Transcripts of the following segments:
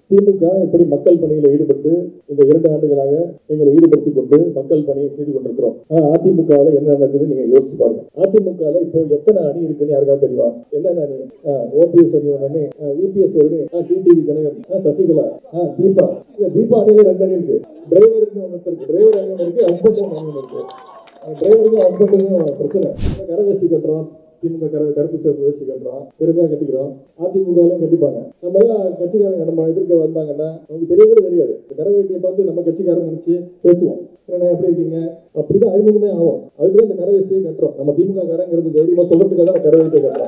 திமுக எப்படி மக்கள் பணியில் ஈடுபட்டு இந்த இரண்டு ஆண்டுகளாக எங்களை ஈடுபடுத்தி கொண்டு மக்கள் பணியை செய்து கொண்டிருக்கிறோம் ஆனா அதிமுகவில் என்ன நடக்குதுன்னு நீங்க யோசிச்சு பாருங்க அதிமுகவில் இப்போ எத்தனை அணி இருக்குன்னு யாருக்காவது தெரியுமா என்னென்ன அணி ஓபிஎஸ் அணி ஒன்று இபிஎஸ் ஒரு அணி டிடிவி தினகரன் ஆ, சசிகலா ஆ, தீபா இல்ல, தீபா அணியில ரெண்டு அணி இருக்கு டிரைவருக்கு ஒன்று இருக்கு டிரைவர் அணி ஒன்று இருக்கு ஹஸ்பண்ட் அணி ஒன்று இருக்கு டிரைவருக்கும் ஹஸ்பண்டுக்கும் பிரச்சனை கரை வேஷ்டி கட்டுறோம் திமுக கரை கருப்பு சிவப்பு வேஷ்டி கட்டுறோம் பெருமையா கட்டிக்கிறோம் அதிமுகலையும் கட்டிப்பாங்க நம்ம எல்லாம் கட்சிக்காரங்க நம்ம எதிர்க்க வந்தாங்கன்னா நமக்கு தெரிய கூட தெரியாது இந்த கரை வேட்டியை பார்த்து நம்ம கட்சிக்காரங்க நினைச்சு பேசுவோம் என்ன எப்படி இருக்கீங்க அப்படிதான் அறிமுகமே ஆகும் அதுக்கு தான் இந்த கரை வேஷ்டியை கட்டுறோம் நம்ம திமுக காரங்கிறது தைரியமா சொல்றதுக்காக தான் கரை வேஷ்டியை கட்டுறோம்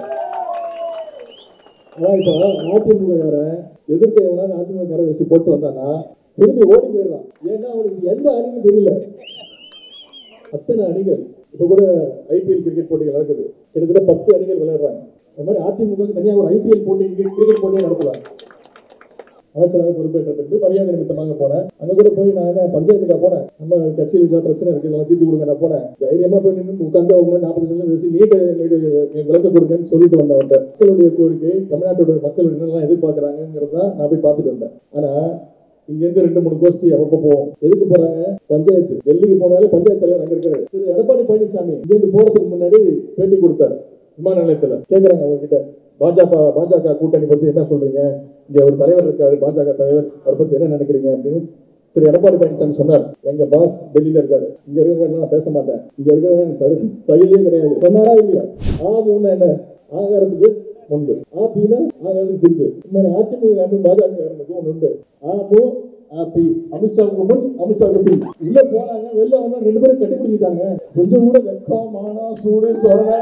ஆனா இப்போ அதிமுக காரன் எதிர்க்க எவனாவது அதிமுக காரன் வச்சு போட்டு வந்தானா திரும்பி ஓடி போயிடலாம் ஏன்னா அவனுக்கு இது எந்த அணின்னு தெரியல அத்தனை அணிகள் இப்போ கூட ஐபிஎல் கிரிக்கெட் போட்டிகள் நடக்குது கிட்டத்தட்ட பத்து அணிகள் விளையாடுறாங்க அது மாதிரி அதிமுக க்கு தனியாக ஒரு ஐபிஎல் போட்டி கிரிக்கெட் போட்டியை நடத்துவாங்க அமைச்சராக பொறுப்பேற்ற பின்பு மரியாதை நிமித்தமாக போனேன் அங்க கூட போய் நான் என்ன பஞ்சாயத்துக்கா போனேன் நம்ம கட்சியில் இதான் பிரச்சனை இருக்கு இதெல்லாம் தீர்த்து கொடுங்க நான் போனேன் தைரியமா போய் நின்று உட்காந்து அவங்க நாற்பது நிமிஷம் பேசி நீட்டு நீடு விளக்க கொடுங்கன்னு சொல்லிட்டு வந்தேன் அவர்கிட்ட மக்களுடைய கோரிக்கை தமிழ்நாட்டுடைய மக்கள் என்னெல்லாம் எதிர்பார்க்கறாங்கிறது தான் நான் போய் பார்த்துட்டு வந்தேன் ஆனா இங்க இருந்து ரெண்டு மூணு கோஷ்டி அப்பப்போ போவோம் எதுக்கு போறாங்க பஞ்சாயத்து டெல்லிக்கு போனாலே பஞ்சாயத்து தலைவர் அங்க இருக்காரு திரு எடப்பாடி பழனிசாமி இங்க இருந்து போறதுக்கு முன்னாடி பேட்டி கொடுத்தாரு விமான நிலையத்துல கேக்குறாங்க அவங்க கிட்ட பாஜக பாஜக கூட்டணி பத்தி என்ன சொல்றீங்க இங்க ஒரு தலைவர் இருக்காரு பாஜக தலைவர் அவரை பத்தி என்ன நினைக்கிறீங்க அப்படின்னு திரு எடப்பாடி பழனிசாமி சொன்னார் எங்க பாஸ் டெல்லியில இருக்காரு இங்க இருக்கிறவங்க நான் பேச மாட்டேன் இங்க இருக்கிறவங்க எனக்கு தகு- தகுதியே கிடையாது சொன்னாரா இல்லையா ஆகும்னா என்ன ஆகாரத்துக்கு முன்பு ஆப்பினா ஆகாரத்துக்கு பின்பு இந்த மாதிரி அதிமுக காரனும் பாஜக காரனுக்கும் ஒண்ணு உண்டு ஆமு ஆப்பி அமித்ஷாவுக்கு முன் அமித்ஷாவுக்கு பின் உள்ள போனாங்க வெளில வந்தா ரெண்டு பேரும் கட்டி பிடிச்சிட்டாங்க கொஞ்சம் கூட வெக்கம் மானம் சூடு சொரணை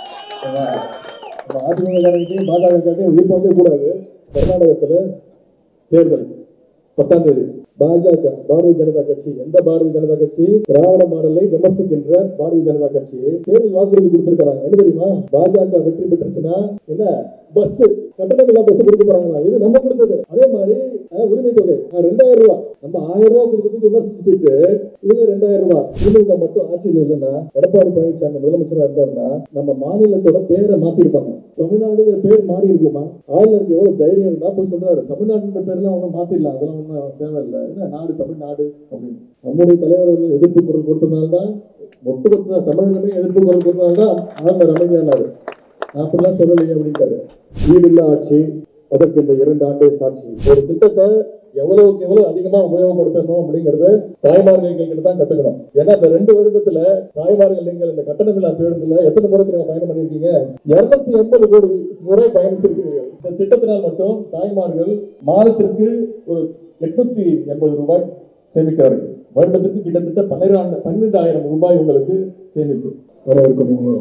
அதிமுக காரங்கிட்டையும் பாஜக காரத்தையும் எதிர்பார்க்கவே கூடாது கர்நாடகத்துல தேர்தல் பத்தாம் தேதி பாஜக பாரதிய ஜனதா கட்சி எந்த பாரதிய ஜனதா கட்சி திராவிட மாடலை விமர்சிக்கின்ற பாரதிய ஜனதா கட்சி தேர்தல் வாக்குறுதி கொடுத்திருக்காங்க என்ன தெரியுமா பாஜக வெற்றி பெற்றுச்சுன்னா என்ன பஸ் கட்டணமில்லா பஸ் கொடுக்க போறாங்களா இது நம்ம கொடுத்தது அதே மாதிரி அஹ், உரிமை தொகை அஹ், ரெண்டாயிரம் ரூபாய் நம்ம ஆயிரம் ரூபாய் கொடுத்ததுக்கு விமர்சிச்சுட்டு இவங்க ரெண்டாயிரம் ரூபாய் திமுக மட்டும் ஆட்சியில் இல்லைன்னா எடப்பாடி பழனிசாமி முதலமைச்சரா இருந்தாருன்னா நம்ம மாநிலத்தோட பேரை மாத்திருப்பாங்க தமிழ்நாடுங்கிற பேர் மாறி இருக்குமா ஆளுநருக்கு எவ்வளவு தைரியம் இருந்தா போய் சொல்றாரு தமிழ்நாடுன்ற பேர்லாம் ஒன்றும் மாத்திடலாம் அதெல்லாம் ஒன்றும் தேவையில்லை என்ன நாடு தமிழ்நாடு அப்படின்னு நம்முடைய தலைவர் அவர்கள் எதிர்ப்பு குரல் கொடுத்ததுனால்தான் ஒட்டுமொத்த தமிழகமே எதிர்ப்பு குரல் கொடுத்ததுனால்தான் ஆளுநர் அமைதியானாரு நான் அப்படிலாம் சொல்லலையே அப்படின்ட்டாரு வீடில்லா ஆட்சி அதற்கு இந்த இரண்டு ஆண்டே சாட்சி ஒரு திட்டத்தை எவ்வளவுக்கு எவ்வளவு அதிகமா உபயோகப்படுத்தணும் அப்படிங்கறத தாய்மார்கள் கிட்ட தான் கத்துக்கணும் ஏன்னா இந்த ரெண்டு வருடத்துல தாய்மார்கள் நீங்கள் இந்த கட்டணமில்லா பேருந்துல எத்தனை முறை தெரியுமா பயணம் பண்ணிருக்கீங்க இருநூத்தி எண்பது கோடி முறை பயணித்திருக்கிறீர்கள் இந்த திட்டத்தினால் மட்டும் தாய்மார்கள் மாதத்திற்கு ஒரு எட்நூத்தி எண்பது ரூபாய் சேமிக்கிறார்கள் வருடத்திற்கு கிட்டத்தட்ட பன்னிரண்டு பன்னிரெண்டாயிரம் ரூபாய் உங்களுக்கு சேமிப்பு வரவிருக்கும் இனிய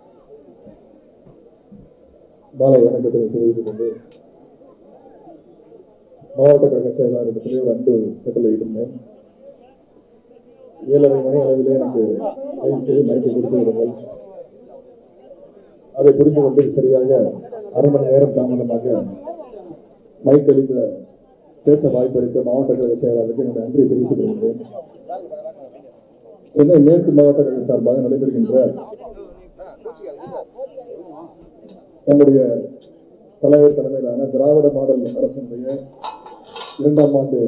மாலை வணக்கத்தை தெரிவித்துக் கொண்டு மாவட்ட கழக செயலாளரிடத்திலே ஒரு அன்பு கட்டளை இருந்தேன் ஏழரை மணி அளவிலே எனக்கு தயவு செய்து மைக்கை கொடுத்து விடுங்கள் அதை புரிந்து கொண்டு சரியாக அரை மணி நேரம் தாமதமாக மைக் அளித்த பேச வாய்ப்பளித்த மாவட்ட கழக செயலாளருக்கு என்னுடைய நன்றியை தெரிவித்துக் கொள்கிறேன் சென்னை மேற்கு மாவட்ட கழக சார்பாக நடைபெறுகின்ற நம்முடைய தலைவர் தலைமையிலான திராவிட மாடல் அரசினுடைய இரண்டாம் ஆண்டு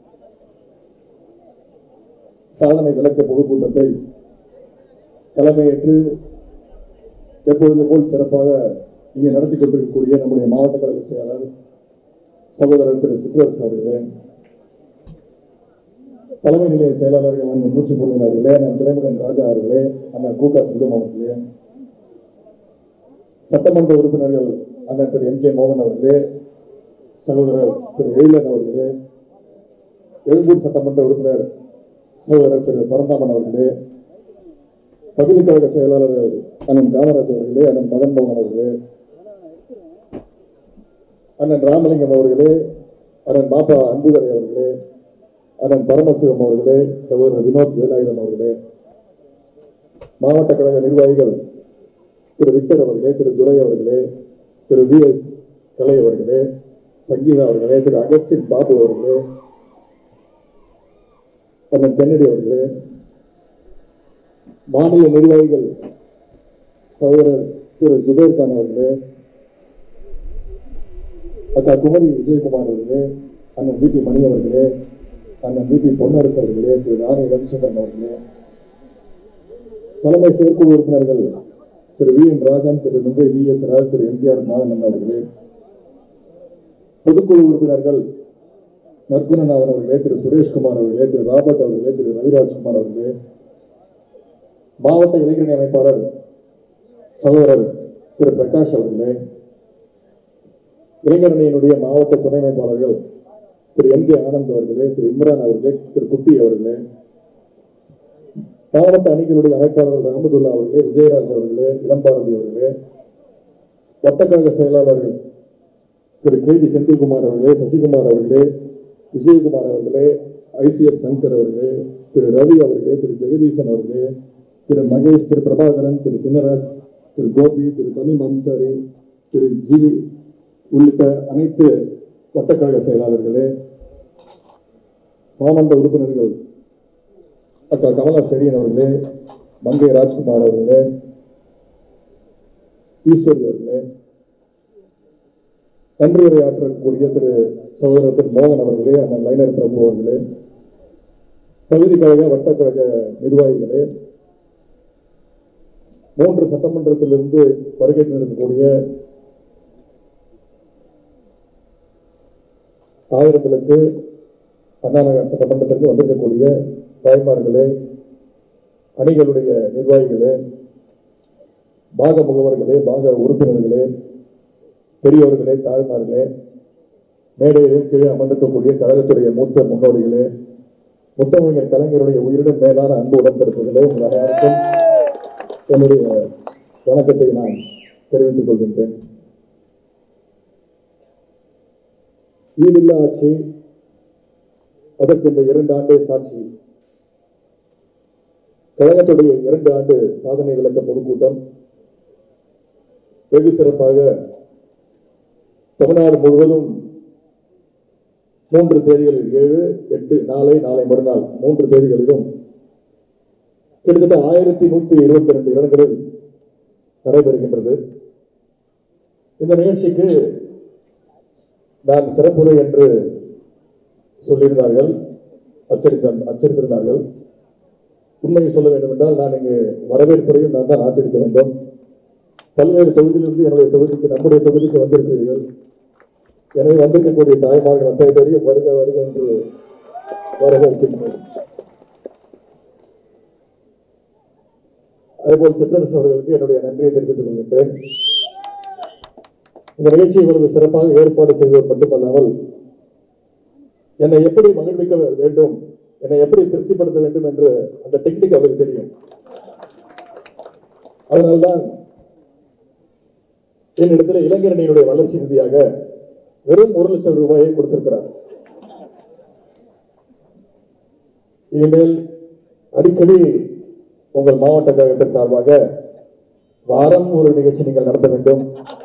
சாதனை விளக்க பொதுக்கூட்டத்தை தலைமையேற்று எப்பொழுது போல் சிறப்பாக இங்கே நடத்தி கொண்டிருக்கக்கூடிய நம்முடைய மாவட்ட கழக செயலாளர் சகோதரர் திரு சிற்றரசு அவர்களே தலைமை நிலைய செயலாளர்கள் அண்ணன் மூச்சு பொருளின் அவர்களே அண்ணன் துறைமுகம் ராஜா அவர்களே அண்ணன் கூகா செல்வம் அவர்களே சட்டமன்ற உறுப்பினர்கள் அண்ணன் திரு எம் கே மோகன் அவர்களே சகோதரர் திரு எழிலன் அவர்களே எழும்பூர் சட்டமன்ற உறுப்பினர் சகோதரர் திரு பரந்தாமன் அவர்களே பகுதி கழக செயலாளர்கள் அண்ணன் காமராஜ் அவர்களே அண்ணன் மதன் மோகன் அவர்களே அண்ணன் ராமலிங்கம் அவர்களே அண்ணன் பாப்பா அன்புதுரை அவர்களே அண்ணன் பரமசிவம் அவர்களே சகோதரர் வினோத் வேலாயுதன் அவர்களே மாவட்ட கழக நிர்வாகிகள் திரு விக்டர் அவர்களே திரு துரை அவர்களே திரு வி எஸ் கலை அவர்களே சங்கீதா அவர்களே திரு அகஸ்டின் பாபு அவர்களே அண்ணன் கென்னடி அவர்களே மாநில நிர்வாகிகள் சகோதரர் திரு ஜுபேர் கான் அவர்களே அக்கா குமரி விஜயகுமார் அவர்களே அண்ணன் பிபி மணி அவர்களே அண்ணன் பிபி பொன்னரசு அவர்களே திரு ராணி ரவிச்சந்திரன் அவர்களே தலைமை செயற்குழு உறுப்பினர்கள் திரு வி என் ராஜன் திரு நுங்கை வி எஸ் ராஜ் திரு எம்ஜிஆர் நாகநந்தன் அவர்களே பொதுக்குழு உறுப்பினர்கள் நற்குணநாதன் அவர்களே திரு சுரேஷ்குமார் அவர்களே திரு ராபர்ட் அவர்களே திரு ரவிராஜ்குமார் அவர்களே மாவட்ட இளைஞரணி அமைப்பாளர் சகோதரர் திரு பிரகாஷ் அவர்களே இளைஞரணியினுடைய மாவட்ட துணை அமைப்பாளர்கள் திரு எம் கே ஆனந்த் அவர்களே திரு இம்ரான் அவர்களே திரு குட்டி அவர்களே மாவட்ட அணிகளுடைய அமைப்பாளர்கள் அகமதுல்லா அவர்களே விஜயராஜ் அவர்களே இளம்பாரதி அவர்களே வட்டக்கழக செயலாளர்கள் திரு கே ஜி செந்தில்குமார் அவர்களே சசிகுமார் அவர்களே விஜயகுமார் அவர்களே ஐசிஎஃப் சங்கர் அவர்களே திரு ரவி அவர்களே திரு ஜெகதீசன் அவர்களே திரு மகேஷ் திரு பிரபாகரன் திரு சின்னராஜ் திரு கோபி திரு தமிம் அம்சாரி திரு ஜி உள்ளிட்ட அனைத்து வட்டக்கழக செயலாளர்களே மாமன்ற உறுப்பினர்கள் அக்கா கமலா செடியன் அவர்களே மங்கை ராஜ்குமார் அவர்களே ஈஸ்வரி அவர்களே நன்றி உரையாற்றக்கூடிய திரு சகோதரர் திரு மோகன் அவர்களே அண்ணன் லைனர் பிரபு அவர்களே பகுதி கழக வட்டக்கழக நிர்வாகிகளே மூன்று சட்டமன்றத்திலிருந்து வருகை தந்திருக்கக்கூடிய ஆயிரங்களுக்கு அண்ணாநகர் சட்டமன்றத்திற்கு வந்திருக்கக்கூடிய தாய்மார்களே அணிகளுடைய நிர்வாகிகளே பாக முகவர்களே பாக உறுப்பினர்களே பெரியவர்களே தாய்மார்களே மேடையிலும் கீழே அமர்ந்திருக்கக்கூடிய கழகத்துடைய மூத்த முன்னோடிகளே முத்தமிழர் கலைஞருடைய உயிரிடம் மேலான அன்பு உடன்பிறப்புகளே உங்கள் அனைவருக்கும் என்னுடைய வணக்கத்தை நான் தெரிவித்துக் கொள்கின்றேன் ஈடில்லா ஆட்சி அதற்கு இந்த இரண்டு ஆண்டே சாட்சி கழகத்துடைய இரண்டு ஆண்டு சாதனை விளக்க பொதுக்கூட்டம் வெகு சிறப்பாக தமிழ்நாடு முழுவதும் மூன்று தேதிகளில் ஏழு எட்டு நாளை நாளை மறுநாள் மூன்று தேதிகளிலும் கிட்டத்தட்ட ஆயிரத்தி நூத்தி இருபத்தி ரெண்டு இடங்களில் நடைபெறுகின்றது இந்த நிகழ்ச்சிக்கு நான் சிறப்புரை என்று சொல்லியிருந்தார்கள் அச்சரித்த அச்சரித்திருந்தார்கள் உண்மையை சொல்ல வேண்டும் என்றால் நான் இங்கு வரவேற்புரையும் நான் தான் ஆட்டிருக்க வேண்டும் பல்வேறு தொகுதியிலிருந்து என்னுடைய தொகுதிக்கு நம்முடைய தொகுதிக்கு வந்திருக்கிறீர்கள் எனவே வந்திருக்கக்கூடிய தாய்மார்கள் அத்தனை பேரையும் வருக வருக என்று வரவேற்கின்றேன் அதேபோல் சிற்றரசு அவர்களுக்கு என்னுடைய நன்றியை தெரிவித்துக் கொள்கின்றேன் இந்த நிகழ்ச்சியை இவ்வளவு சிறப்பாக ஏற்பாடு செய்தவர் மட்டுமல்லாமல் என்னை எப்படி மகிழ்விக்க வேண்டும் என்னை எப்படி திருப்திப்படுத்த வேண்டும் என்று அந்த டெக்னிக் அவருக்கு தெரியும் அதனால்தான் என்னிடத்தில் இளைஞரணியினுடைய வளர்ச்சி நிதியாக வெறும் ஒரு லட்சம் ரூபாயை கொடுத்திருக்கிறார் இனிமேல் அடிக்கடி உங்கள் மாவட்ட கழகத்தின் சார்பாக வாரம் ஒரு நிகழ்ச்சி நீங்கள் நடத்த வேண்டும்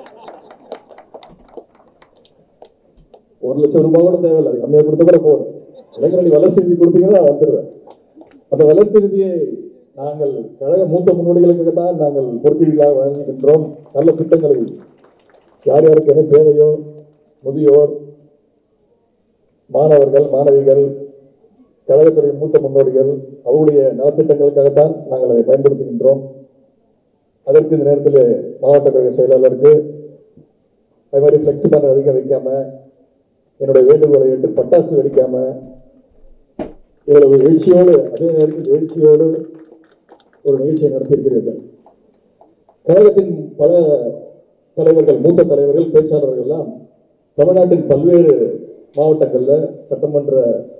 ஒரு லட்சம் ரூபாய் கூட தேவையில்லை அது கம்மியாக கொடுத்த கூட போதும் இளைஞரணி வளர்ச்சி நிதி கொடுத்தீங்கன்னா நான் வந்துடுவேன் அந்த வளர்ச்சி நிதியை நாங்கள் கழக மூத்த முன்னோடிகளுக்காகத்தான் நாங்கள் பொறுப்பீடுகளாக வழங்குகின்றோம் நல்ல திட்டங்களை யார் யாருக்கு என்ன தேவையோ முதியோர் மாணவர்கள் மாணவிகள் கழகத்துடைய மூத்த முன்னோடிகள் அவருடைய நலத்திட்டங்களுக்காகத்தான் நாங்கள் அதை பயன்படுத்துகின்றோம் அதற்கு இந்த நேரத்தில் மாவட்ட கழக செயலாளருக்கு அது மாதிரி ஃப்ளெக்ஸி பேனர் அதிகம் வைக்காம என்னுடைய வேண்டுகோளை ஏற்று பட்டாசு வெடிக்காம இவ்வளவு எழுச்சியோடு அதே நேரத்தில் எழுச்சியோடு ஒரு நிகழ்ச்சியை நடத்தியிருக்கிறீர்கள் கழகத்தின் பல தலைவர்கள் மூத்த தலைவர்கள் பேச்சாளர்கள் எல்லாம் தமிழ்நாட்டின் பல்வேறு மாவட்டங்கள்ல சட்டமன்ற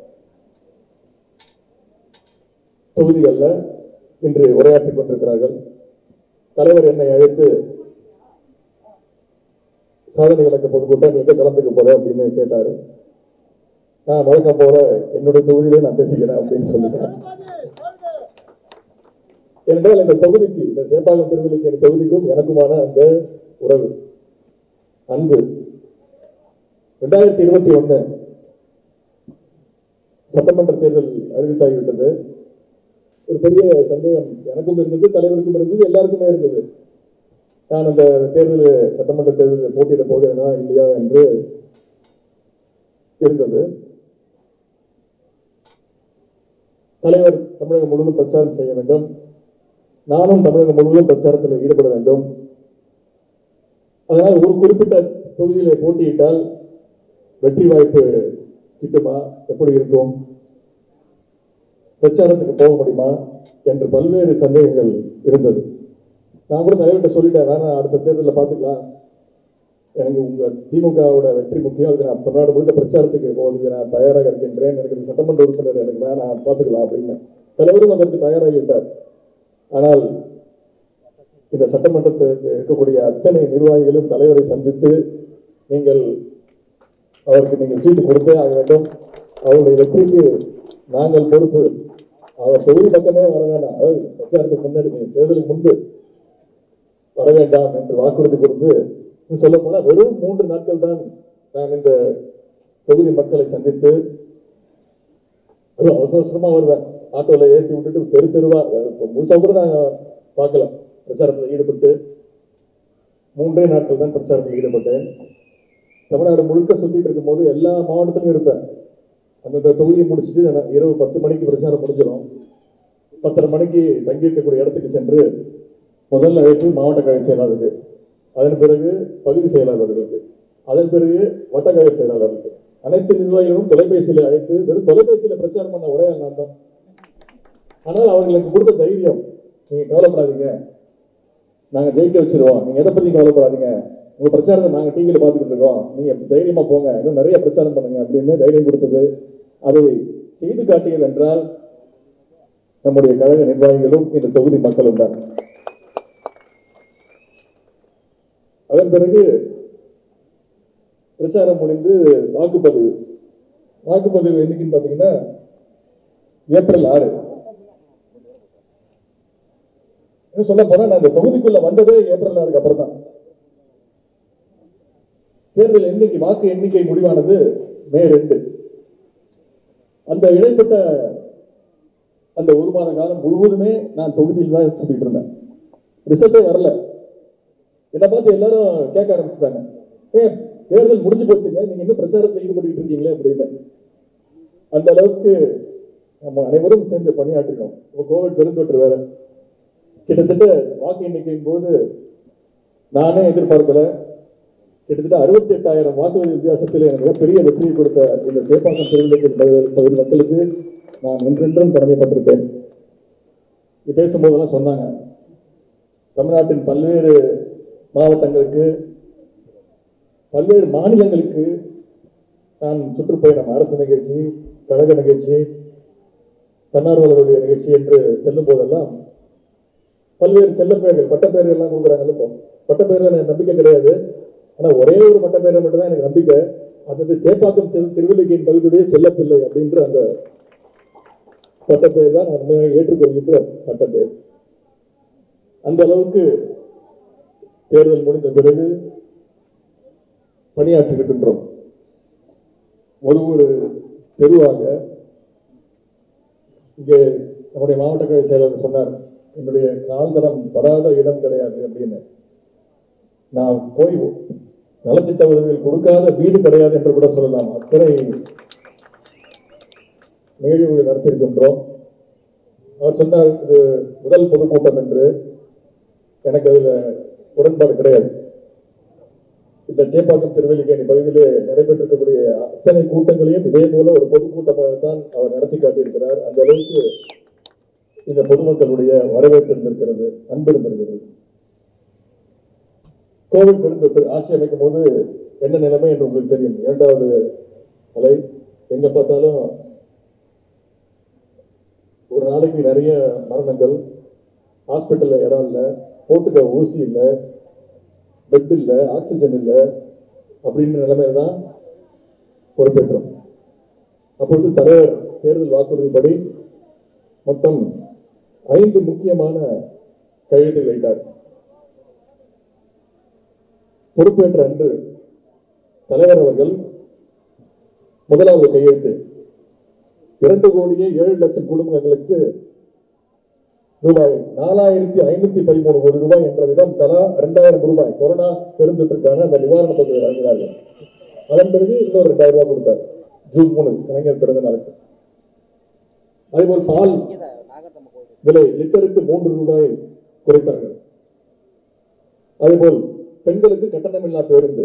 தொகுதிகளில் இன்று உரையாற்றிக் கொண்டிருக்கிறார்கள் தலைவர் என்னை அழைத்து சாதனை விளக்க பொதுக்கூட்டம் எங்க கலந்துக்க போற அப்படின்னு கேட்டாரு நான் வழக்கம் போல என்னுடைய தொகுதியிலே நான் பேசிக்கிறேன் அப்படின்னு சொல்லிட்டேன் ஏனென்றால் இந்த தொகுதிக்கு இந்த சேப்பாக்கம் திருவள்ளிக்கேணி தொகுதிக்கும் எனக்குமான அந்த உறவு அன்பு ரெண்டாயிரத்தி இருபத்தி ஒண்ணு சட்டமன்ற தேர்தல் அறிவித்தாகிவிட்டது ஒரு பெரிய சந்தேகம் எனக்கும் இருந்தது தலைவருக்கும் இருந்தது எல்லாருக்குமே இருந்தது நான் அந்த தேர்தல் சட்டமன்ற தேர்தலில் போட்டியிட போகிறேனா இல்லையா என்று இருந்தது தலைவர் தமிழகம் முழுவதும் பிரச்சாரம் செய்ய வேண்டும் நானும் தமிழகம் முழுவதும் பிரச்சாரத்தில் ஈடுபட வேண்டும் அதனால் ஒரு குறிப்பிட்ட தொகுதியிலே போட்டியிட்டால் வெற்றி வாய்ப்பு கிட்டுமா எப்படி இருக்கும் பிரச்சாரத்துக்கு போக முடியுமா என்று பல்வேறு சந்தேகங்கள் இருந்தது நான் கூட தலைவர்கிட்ட சொல்லிட்டேன் வேணாம் அடுத்த தேர்தலில் பார்த்துக்கலாம் எனக்கு உங்க திமுகவோட வெற்றி முக்கியம் அதுக்கு நான் தமிழ்நாடு முழுக்க பிரச்சாரத்துக்கு போவதுக்கு நான் தயாராக இருக்கின்றேன் எனக்கு இந்த சட்டமன்ற உறுப்பினர் எனக்கு வேணாம் பார்த்துக்கலாம் அப்படின்னு தலைவரும் அதற்கு தயாராகி விட்டார் ஆனால் இந்த சட்டமன்றத்துக்கு இருக்கக்கூடிய அத்தனை நிர்வாகிகளும் தலைவரை சந்தித்து நீங்கள் அவருக்கு நீங்கள் சீட்டு கொடுத்தே ஆக வேண்டும் அவருடைய வெற்றிக்கு நாங்கள் பொறுப்பு அவர் தொகுதி பக்கமே வர வேண்டாம் அதாவது பிரச்சாரத்துக்கு முன்னாடி தேர்தலுக்கு முன்பு வர வேண்டாம் என்று வாக்குறுதி கொடுத்து சொல்ல போனா வெறும் மூன்று நாட்கள் தான் நான் இந்த தொகுதி மக்களை சந்தித்து அதுவும் அவசர அவசரமா வருவேன் ஆட்டோல ஏற்றி விட்டுட்டு தெரு தெருவா இப்ப முழுசா கூட நான் பார்க்கல பிரச்சாரத்தில் ஈடுபட்டு மூன்றே நாட்கள் தான் பிரச்சாரத்தில் ஈடுபட்டேன் தமிழ்நாடு முழுக்க சுத்திட்டு இருக்கும்போது எல்லா மாவட்டத்திலும் இருப்பேன் அந்தந்த தொகுதியை முடிச்சுட்டு நான் இரவு பத்து மணிக்கு பிரச்சாரம் முடிஞ்சிடும் பத்தரை மணிக்கு தங்கி இருக்கக்கூடிய இடத்துக்கு சென்று முதல்ல அழைப்பு மாவட்ட கழக செயலாளருக்கு அதன் பிறகு பகுதி செயலாளர்களுக்கு அதன் பிறகு வட்டக்கழக செயலாளருக்கு அனைத்து நிர்வாகிகளும் தொலைபேசியில் அழைத்து வெறும் தொலைபேசியில் பிரச்சாரம் பண்ண ஒரே ஆள் நான் தான் ஆனால் அவர்களுக்கு கொடுத்த தைரியம் நீங்க கவலைப்படாதீங்க நாங்க ஜெயிக்க வச்சிருவோம் நீங்க எதை பத்தி கவலைப்படாதீங்க உங்க பிரச்சாரத்தை நாங்க டிவியில பார்த்துக்கிட்டு இருக்கோம் நீங்க தைரியமா போங்க இன்னும் நிறைய பிரச்சாரம் பண்ணுங்க அப்படின்னு தைரியம் கொடுத்தது அதை செய்து காட்டியது என்றால் நம்முடைய கழக நிர்வாகிகளும் இந்த தொகுதி மக்களும் தான் அதன் பிறகு பிரச்சாரம் முடிந்து வாக்குப்பதிவு வாக்குப்பதிவு என்னைக்குன்னு பாத்தீங்கன்னா ஏப்ரல் ஆறு இன்னும் சொல்ல போனா நான் இந்த தொகுதிக்குள்ள வந்ததே ஏப்ரல் ஆறுக்கு அப்புறம் தான் தேர்தல் எண்ணிக்கை வாக்கு எண்ணிக்கை முடிவானது மே ரெண்டு அந்த இடைப்பட்ட அந்த ஒரு மாத காலம் முழுவதுமே நான் தொகுதியில் தான் சுத்திட்டு இருந்தேன் ரிசல்ட்டே வரல என்னை பார்த்து எல்லாரும் கேட்க ஆரம்பிச்சிட்டாங்க ஏ தேர்தல் முடிஞ்சு போச்சுங்க நீங்க இன்னும் பிரச்சாரத்தில் ஈடுபட்டு இருக்கீங்களே அப்படின்னு அந்த அளவுக்கு நம்ம அனைவரும் சேர்ந்து பணியாற்றினோம் இப்போ கோவிட் பெருந்தொற்று வேற கிட்டத்தட்ட வாக்கு எண்ணிக்கையின் போது நானே எதிர்பார்க்கல கிட்டத்தட்ட அறுபத்தி எட்டாயிரம் வாக்குறுதி வித்தியாசத்தில் எனக்கு மிகப்பெரிய வெற்றியை கொடுத்த இந்த சேப்பாக்கம் திருவிழா பகுதி மக்களுக்கு நான் என்றென்றும் கடமைப்பட்டிருப்பேன் இது பேசும்போதெல்லாம் சொன்னாங்க தமிழ்நாட்டின் பல்வேறு மாவட்டங்களுக்கு பல்வேறு மாநிலங்களுக்கு நான் சுற்றுப்பயணம் அரசு நிகழ்ச்சி கழக நிகழ்ச்சி தன்னார்வலருடைய நிகழ்ச்சி என்று செல்லும் போதெல்லாம் பல்வேறு செல்லப்பெயர்கள் பட்டப்பெயர்கள் எல்லாம் கொடுக்குறாங்கல்ல இப்போ பட்டப்பெயர்கள் எனக்கு நம்பிக்கை கிடையாது ஆனா ஒரே ஒரு பட்டப்பெயரை மட்டும் தான் எனக்கு நம்பிக்கை அது வந்து சேப்பாக்கம் செல் திருவல்லிக்கையின் பகுதியுடைய செல்லப்பிள்ளை அப்படின்ற அந்த பட்டப்பெயர் தான் நான் உண்மையாக ஏற்றுக்கொள்கின்ற பட்டப்பெயர் அந்த அளவுக்கு தேர்தல் முடிந்த பிறகு பணியாற்றிருக்கின்றோம் ஒரு ஒரு தெருவாக இங்கே நம்முடைய மாவட்ட கழக செயலாளர் சொன்னார் என்னுடைய கால் தடம் படாத இடம் கிடையாது அப்படின்னு நான் போய் நலத்திட்ட உதவிகள் கொடுக்காத வீடு கிடையாது என்று கூட சொல்லலாம் அத்தனை நிகழ்வுகளை நடத்தியிருக்கின்றோம் அவர் சொன்னார் இது முதல் பொதுக்கூட்டம் என்று எனக்கு அதுல உடன்பாடு கிடையாது இந்த சேப்பாக்கம் திருவல்லிக்கேணி பகுதியிலே நடைபெற்றிருக்கக்கூடிய அத்தனை கூட்டங்களையும் இதே போல ஒரு பொதுக்கூட்டமாக தான் அவர் நடத்தி காட்டியிருக்கிறார் அந்த அளவுக்கு இந்த பொதுமக்களுடைய வரவேற்பு இருந்திருக்கிறது அன்பு இருந்திருக்கிறது கோவிட் பெருந்தொற்று ஆட்சி அமைக்கும் போது என்ன நிலைமை என்று உங்களுக்கு தெரியும் இரண்டாவது அலை எங்க பார்த்தாலும் ஒரு நாளைக்கு நிறைய மரணங்கள் ஹாஸ்பிட்டல்ல இடம் இல்லை போட்டுக்க ஊசி இல்லை பெட் இல்லை ஆக்சிஜன் இல்லை அப்படின்ற நிலைமையில தான் பொறுப்பேற்றோம் அப்பொழுது தலைவர் தேர்தல் வாக்குறுதிப்படி மொத்தம் ஐந்து முக்கியமான கையெழுத்துகள் வைத்தார் பொறுப்பேற்ற அன்று தலைவர் அவர்கள் முதலாவது கையெழுத்து இரண்டு கோடியே ஏழு லட்சம் குடும்பங்களுக்கு ரூபாய் நாலாயிரத்தி ஐநூத்தி பதிமூணு கோடி ரூபாய் என்ற விதம் தலா இரண்டாயிரம் ரூபாய் கொரோனா பெருந்தொற்றுக்கான அந்த நிவாரண தொகையை வழங்கினார்கள் அதன் பிறகு இன்னொரு ரெண்டாயிரம் ரூபாய் கொடுத்தார் ஜூன் மூணு கலைஞர் பிறந்த நாளுக்கு அதேபோல் பால் விலை லிட்டருக்கு மூன்று ரூபாய் குறைத்தார்கள் அதேபோல் பெண்களுக்கு கட்டணமில்லா பேருந்து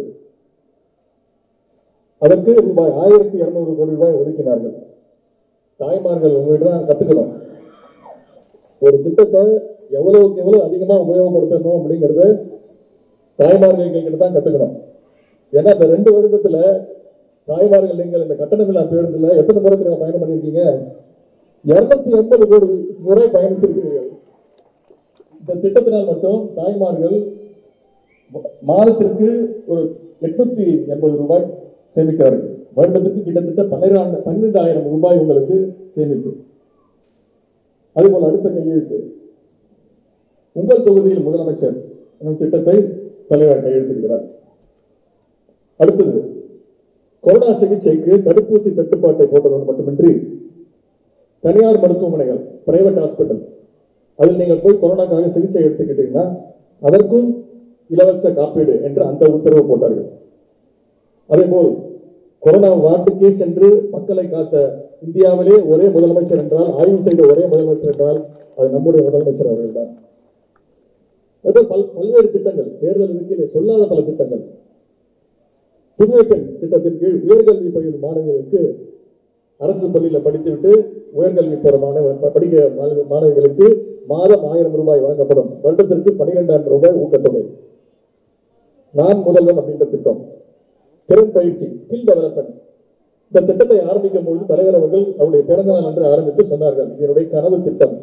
அதற்கு ரூபாய் ஆயிரத்தி இருநூறு கோடி ரூபாய் ஒதுக்கினார்கள் தாய்மார்கள் உங்ககிட்ட தான் கத்துக்கணும் ஒரு திட்டத்தை எவ்வளவுக்கு எவ்வளவு அதிகமா உபயோகப்படுத்தணும் அப்படிங்கறத தாய்மார்கள் கிட்ட தான் கத்துக்கணும் ஏன்னா இந்த ரெண்டு வருடத்துல தாய்மார்கள் நீங்கள் இந்த கட்டணமில்லா பேருந்துல எத்தனை முறை தெரியுமா பயணம் பண்ணியிருக்கீங்க இருநூத்தி எண்பது கோடி முறை பயணித்திருக்கிறீர்கள் இந்த திட்டத்தினால் மட்டும் தாய்மார்கள் ம- மாதத்திற்கு ஒரு எட்நூத்தி எண்பது ரூபாய் சேமிக்கிறார்கள் வருடத்திற்கு கிட்டத்தட்ட பன்னிரண்டு பன்னிரெண்டாயிரம் ரூபாய் உங்களுக்கு சேமிப்பு அதுபோல் அடுத்த கையெழுத்து உங்கள் தொகுதியில் முதலமைச்சர் எனும் திட்டத்தை தலைவர் கையெழுத்திருக்கிறார் அடுத்தது கொரோனா சிகிச்சைக்கு தடுப்பூசி தட்டுப்பாட்டை போட்டதோடு மட்டுமின்றி தனியார் மருத்துவமனைகள் பிரைவேட் ஹாஸ்பிட்டல் அதில் நீங்கள் போய் கொரோனாக்காக சிகிச்சை எடுத்துக்கிட்டீங்கன்னா அதற்கும் இலவச காப்பீடு என்று அந்த உத்தரவு போட்டார்கள் அதேபோல் கொரோனா வார்டுக்கே சென்று மக்களை காத்த இந்தியாவிலே ஒரே முதலமைச்சர் என்றால் ஆய்வு செய்த ஒரே முதலமைச்சர் என்றால் அது நம்முடைய முதலமைச்சர் அவர்கள்தான் அதே பல் பல்வேறு திட்டங்கள் தேர்தல் இருக்கையிலே சொல்லாத பல திட்டங்கள் புதுமை பெண் திட்டத்தின் கீழ் உயர்கல்வி பயிலும் மாணவிகளுக்கு அரசு பள்ளியில படித்துவிட்டு உயர்கல்வி போற மாணவ ப- படிக்க மாணவ- மாணவிகளுக்கு மாதம் ஆயிரம் ரூபாய் வழங்கப்படும் வருடத்திற்கு பன்னிரெண்டாயிரம் ரூபாய் ஊக்கத்தொகை நான் முதல்வன் அப்படின்ற திட்டம் திறன் பயிற்சி ஸ்கில் டெவலப்மெண்ட் இந்த திட்டத்தை ஆரம்பிக்கும் பொழுது தலைவர் அவர்கள் அவருடைய பிறந்த நாள் அன்று ஆரம்பித்து சொன்னார்கள் இது என்னுடைய கனவு திட்டம்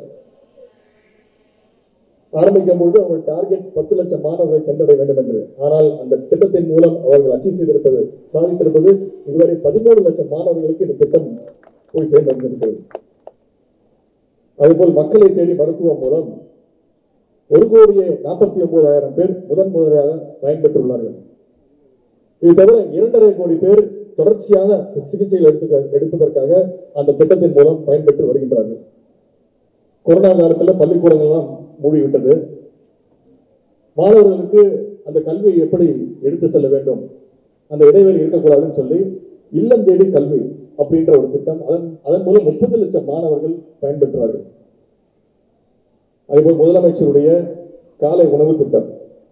ஆரம்பிக்கும் பொழுது அவர்கள் டார்கெட் பத்து லட்சம் மாணவர்களை சென்றடைய வேண்டும் என்று ஆனால் அந்த திட்டத்தின் மூலம் அவர்கள் அச்சீவ் செய்திருப்பது சாதித்திருப்பது இதுவரை பதிமூணு லட்சம் மாணவர்களுக்கு இந்த திட்டம் போய் சேர்ந்திருக்கிறது அதுபோல் மக்களை தேடி மருத்துவம் மூலம் ஒரு கோடியே நாற்பத்தி ஒன்பதாயிரம் பேர் முதன் முதலாக பயன்பெற்றுள்ளார்கள் இது தவிர இரண்டரை கோடி பேர் தொடர்ச்சியான சிகிச்சைகள் எடுத்துக்க எடுப்பதற்காக அந்த திட்டத்தின் மூலம் பயன்பெற்று வருகின்றார்கள் கொரோனா காலத்துல பள்ளிக்கூடங்கள் எல்லாம் மூடிவிட்டது மாணவர்களுக்கு அந்த கல்வியை எப்படி எடுத்து செல்ல வேண்டும் அந்த இடைவெளி இருக்கக்கூடாதுன்னு சொல்லி இல்லம் தேடி கல்வி அப்படின்ற ஒரு திட்டம் அதன் அதன் மூலம் முப்பது லட்சம் மாணவர்கள் பயன்பெற்றார்கள் அதேபோல் முதலமைச்சருடைய காலை உணவு திட்டம்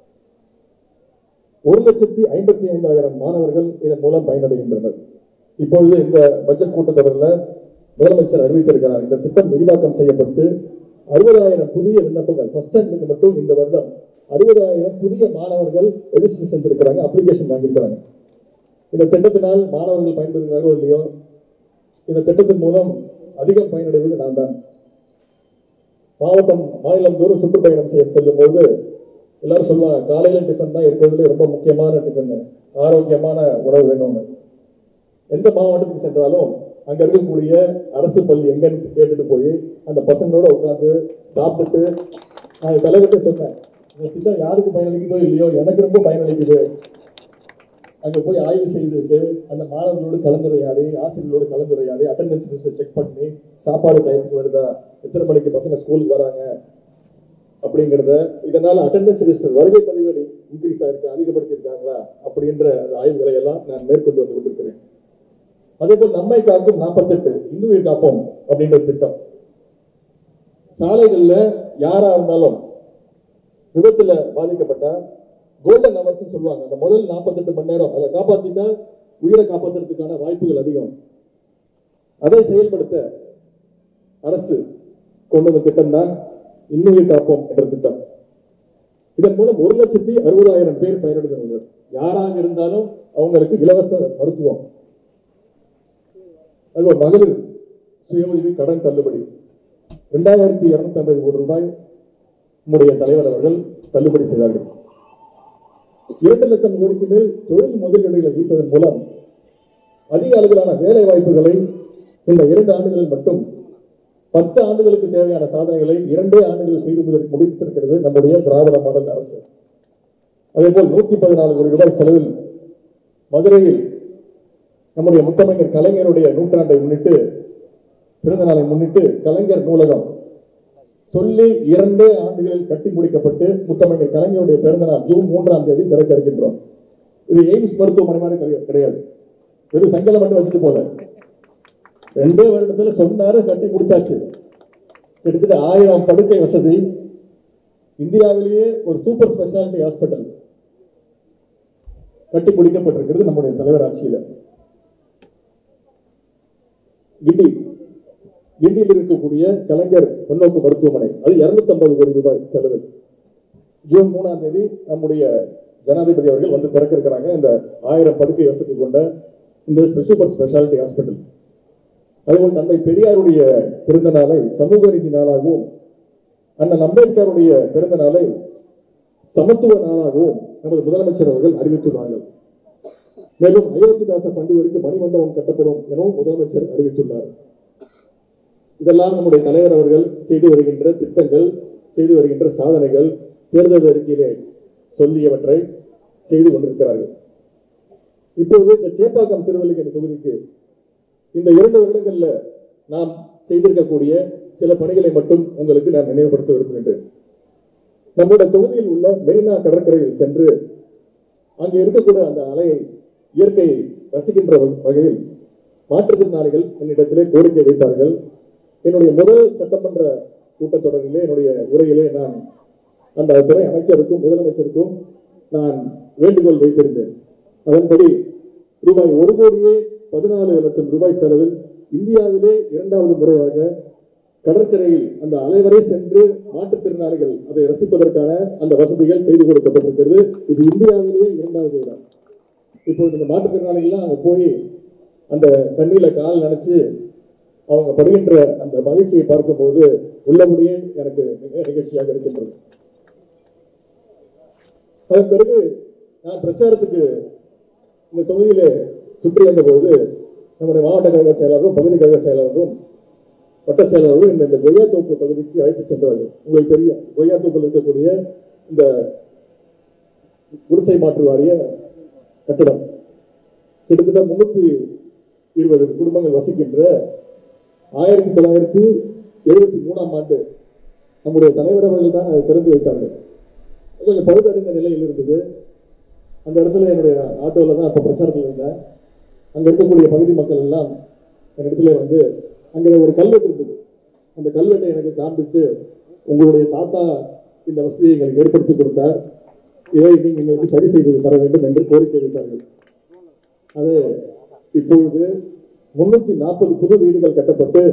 ஒரு லட்சத்தி ஐம்பத்தி ஐந்தாயிரம் மாணவர்கள் இதன் மூலம் பயனடைகின்றனர் இப்பொழுது இந்த பட்ஜெட் கூட்டத்தொடரில் முதலமைச்சர் அறிவித்திருக்கிறார் இந்த திட்டம் விரிவாக்கம் செய்யப்பட்டு அறுபதாயிரம் புதிய விண்ணப்பங்கள் ஃபர்ஸ்ட் ஸ்டாண்டர்டுக்கு மட்டும் இந்த வருடம் அறுபதாயிரம் புதிய மாணவர்கள் ரெஜிஸ்டர் செஞ்சிருக்கிறாங்க அப்ளிகேஷன் வாங்கியிருக்கிறாங்க இந்த திட்டத்தினால் மாணவர்கள் பயன்பெறுகிறார்களோ இல்லையோ இந்த திட்டத்தின் மூலம் அதிகம் பயனடைவது நான் தான் மாவட்டம் மாநிலம் தோறும் சுற்றுப்பயணம் செய்ய செல்லும் போது எல்லாரும் சொல்லுவாங்க காலையில டிஃபன் தான் இருக்கிறதுல ரொம்ப முக்கியமான டிஃபன் ஆரோக்கியமான உணவு வேணும்னு எந்த மாவட்டத்துக்கு சென்றாலும் அங்க இருக்கக்கூடிய அரசு பள்ளி எங்கன்னு கேட்டுட்டு போய் அந்த பசங்களோட உட்காந்து சாப்பிட்டுட்டு நான் தலைவர்கிட்ட சொன்னேன் இந்த திட்டம் யாருக்கு பயனளிக்குதோ இல்லையோ எனக்கு ரொம்ப பயனளிக்குது அங்க போய் ஆய்வு செய்துவிட்டு அந்த மாணவர்களோடு கலந்துரையாடி ஆசிரியர்களோடு கலந்துரையாடி அட்டெண்டன்ஸ் லிஸ்ட் செக் பண்ணி சாப்பாடு டயத்துக்கு வருதா எத்தனை மணிக்கு பசங்க ஸ்கூலுக்கு வராங்க அப்படிங்கிறத இதனால அட்டெண்டன்ஸ் லிஸ்ட் வருகை பதிவேடு இன்க்ரீஸ் ஆயிருக்கு அதிகப்படுத்தியிருக்காங்களா அப்படின்ற அந்த ஆய்வுகளை எல்லாம் நான் மேற்கொண்டு வந்து கொண்டிருக்கிறேன் அதே போல் நம்மை காக்கும் நாற்பத்தெட்டு இன்னுயிர் காப்போம் அப்படின்ற திட்டம் சாலைகள்ல யாரா இருந்தாலும் விபத்துல பாதிக்கப்பட்டா கோல்டன் ஹவர்ஸ் சொல்லுவாங்க அந்த முதல் நாற்பத்தெட்டு மணி நேரம் அதை காப்பாத்திட்டா உயிரை காப்பாத்துறதுக்கான வாய்ப்புகள் அதிகம் அதை செயல்படுத்த அரசு கொண்டு வந்த திட்டம் தான் இன்னுயிர் காப்போம் என்ற திட்டம் இதன் மூலம் ஒரு லட்சத்தி அறுபதாயிரம் பேர் பயனடைகிறார்கள் யாராக இருந்தாலும் அவங்களுக்கு இலவச மருத்துவம் அது மகளிர் சுய உதவி கடன் தள்ளுபடி ரெண்டாயிரத்தி இருநூத்தி ஐம்பது கோடி ரூபாய் நம்முடைய தலைவர் அவர்கள் தள்ளுபடி செய்தார்கள் இரண்டு லட்சம் கோடிக்கு மேல் தொழில் முதலீடுகளை ஈர்ப்பதன் மூலம் அதிக அளவிலான வேலை வாய்ப்புகளை இந்த இரண்டு ஆண்டுகளில் மட்டும் பத்து ஆண்டுகளுக்கு தேவையான சாதனைகளை இரண்டே ஆண்டுகளில் செய்து முடி- முடித்திருக்கிறது நம்முடைய திராவிட மாடல் அரசு அதேபோல் நூத்தி பதினாலு கோடி ரூபாய் செலவில் மதுரையில் நம்முடைய முத்தமிழர் கலைஞருடைய நூற்றாண்டை முன்னிட்டு பிறந்த நாளை முன்னிட்டு கலைஞர் நூலகம் சொல்லி இரண்டே ஆண்டுகளில் கட்டி முடிக்கப்பட்டு முத்தமிழர் கலைஞருடைய பிறந்த நாள் ஜூன் மூன்றாம் தேதி திறக்க இருக்கின்றோம் இது எய்ம்ஸ் மருத்துவமனை மாதிரி கிடையாது- கிடையாது வெறும் சங்கலம் மட்டும் வச்சுட்டு போல ரெண்டே வருடத்துல சொன்னாரு கட்டி முடிச்சாச்சு கிட்டத்தட்ட ஆயிரம் படுக்கை வசதி இந்தியாவிலேயே ஒரு சூப்பர் ஸ்பெஷாலிட்டி ஹாஸ்பிட்டல் கட்டி முடிக்கப்பட்டிருக்கிறது நம்முடைய தலைவர் ஆட்சியில கிண்டி கிண்டியில் இருக்கக்கூடிய கலைஞர் பன்னோக்கு மருத்துவமனை அது 250 கோடி ரூபாய் செலவு ஜூன் மூணாம் தேதி நம்முடைய ஜனாதிபதி அவர்கள் வந்து திறக்க இருக்கிறாங்க இந்த ஆயிரம் படுக்கை வசதி கொண்ட இந்த சூப்பர் ஸ்பெஷாலிட்டி ஹாஸ்பிட்டல் அதேபோல் தந்தை பெரியாருடைய பிறந்த நாளை சமூக நீதி நாளாகவும் அண்ணன் அம்பேத்கருடைய பிறந்த நாளை சமத்துவ நாளாகவும் நமது முதலமைச்சர் அவர்கள் அறிவித்துள்ளார்கள் மேலும் அயோத்திதாச பண்டிதருக்கு மணிமண்டபம் கட்டப்படும் எனவும் முதலமைச்சர் அறிவித்துள்ளார் இதெல்லாம் நம்முடைய தலைவர் அவர்கள் செய்து வருகின்ற திட்டங்கள் செய்து வருகின்ற சாதனைகள் தேர்தல் அறிக்கையிலே சொல்லியவற்றை செய்து கொண்டிருக்கிறார்கள் இப்போது இந்த சேப்பாக்கம் திருவள்ளிக்கணி தொகுதிக்கு இந்த இரண்டு வருடங்கள்ல நாம் செய்திருக்கக்கூடிய சில பணிகளை மட்டும் உங்களுக்கு நான் நினைவுபடுத்த விரும்புகின்றேன் நம்முடைய தொகுதியில் உள்ள மெரினா கடற்கரையில் சென்று அங்கு இருக்கக்கூடிய அந்த அலையை இயற்கையை ரசிக்கின்ற வகை- வகையில் மாற்றுத்திறனாளிகள் என்னிடத்திலே கோரிக்கை வைத்தார்கள் என்னுடைய முதல் சட்டமன்ற கூட்டத்தொடரிலே என்னுடைய உரையிலே நான் அந்த துறை அமைச்சருக்கும் முதலமைச்சருக்கும் நான் வேண்டுகோள் வைத்திருந்தேன் அதன்படி ரூபாய் ஒரு கோடியே பதினாலு லட்சம் ரூபாய் செலவில் இந்தியாவிலே இரண்டாவது முறையாக கடற்கரையில் அந்த அலைவரை சென்று மாற்றுத்திறனாளிகள் அதை ரசிப்பதற்கான அந்த வசதிகள் செய்து கொடுக்கப்பட்டிருக்கிறது இது இந்தியாவிலேயே இரண்டாவது இடம் இப்போது இந்த மாற்றுத்திறனாளிகள்லாம் அங்கே போய் அந்த தண்ணியில கால் நனைச்சு அவங்க படுகின்ற அந்த மகிழ்ச்சியை பார்க்கும்போது உள்ளபடியே எனக்கு மிக நிகழ்ச்சியாக இருக்கின்றது அதன் பிறகு நான் பிரச்சாரத்துக்கு இந்த தொகுதியில சுற்றி வந்தபோது நம்முடைய மாவட்ட கழக செயலாளரும் பகுதி கழக செயலாளரும் வட்ட செயலாளரும் இந்த இந்த கொய்யாத்தோப்பு பகுதிக்கு அழைத்து சென்றார்கள் உங்களுக்கு தெரியும் கொய்யாத்தோப்பில் இருக்கக்கூடிய இந்த குடிசை மாற்று வாரிய கட்டிடம் கிட்டத்தட்ட முன்னூத்தி இருபது குடும்பங்கள் வசிக்கின்ற ஆயிரத்தி தொள்ளாயிரத்தி எழுபத்தி மூணாம் ஆண்டு நம்முடைய தலைவர் அவர்கள் தான் அதை திறந்து வைத்தார்கள் கொஞ்சம் பழுதடைந்த நிலையில் இருந்தது அந்த இடத்துல என்னுடைய ஆட்டோவில் தான் அப்போ பிரச்சாரத்தில் இருந்தேன் அங்கே இருக்கக்கூடிய பகுதி மக்கள் எல்லாம் என்னிடத்துல வந்து அங்கே ஒரு கல்வெட்டு இருந்தது அந்த கல்வெட்டை எனக்கு காண்பித்து உங்களுடைய தாத்தா இந்த வசதியை எங்களுக்கு ஏற்படுத்தி கொடுத்தார் இதை நீங்கள் எங்களுக்கு சரி செய்து தர வேண்டும் என்று கோரிக்கை வைத்தார்கள் அது இப்பொழுது முன்னூத்தி நாற்பது புது வீடுகள் கட்டப்பட்டு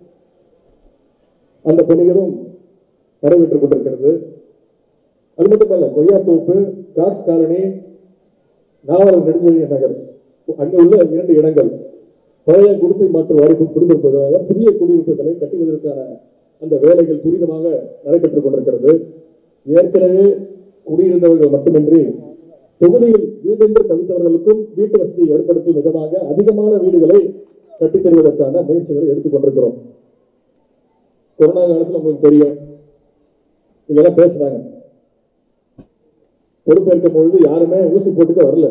அந்த பணிகளும் நடைபெற்றுக் கொண்டிருக்கிறது அது மட்டுமல்ல கொய்யாத்தோப்பு காக்ஸ் காலனி நாவலர் நெடுஞ்செழியன் நகர் அங்கே உள்ள இரண்டு இடங்கள் பழைய குடிசை மாற்று வாரிப்பு குடியிருப்பதாக புதிய குடியிருப்புகளை கட்டுவதற்கான அந்த வேலைகள் துரிதமாக நடைபெற்றுக் கொண்டிருக்கிறது ஏற்கனவே குடியிருந்தவர்கள் மட்டுமின்றி தொகுதியில் வீடென்று தவித்தவர்களுக்கும் வீட்டு வசதியை ஏற்படுத்தும் விதமாக அதிகமான வீடுகளை கட்டித் தருவதற்கான முயற்சிகளை எடுத்துக் கொண்டிருக்கிறோம் கொரோனா காலத்துல உங்களுக்கு தெரியும் இதெல்லாம் பேசுனாங்க பொறுப்பேற்கும் பொழுது யாருமே ஊசி போட்டுக்க வரல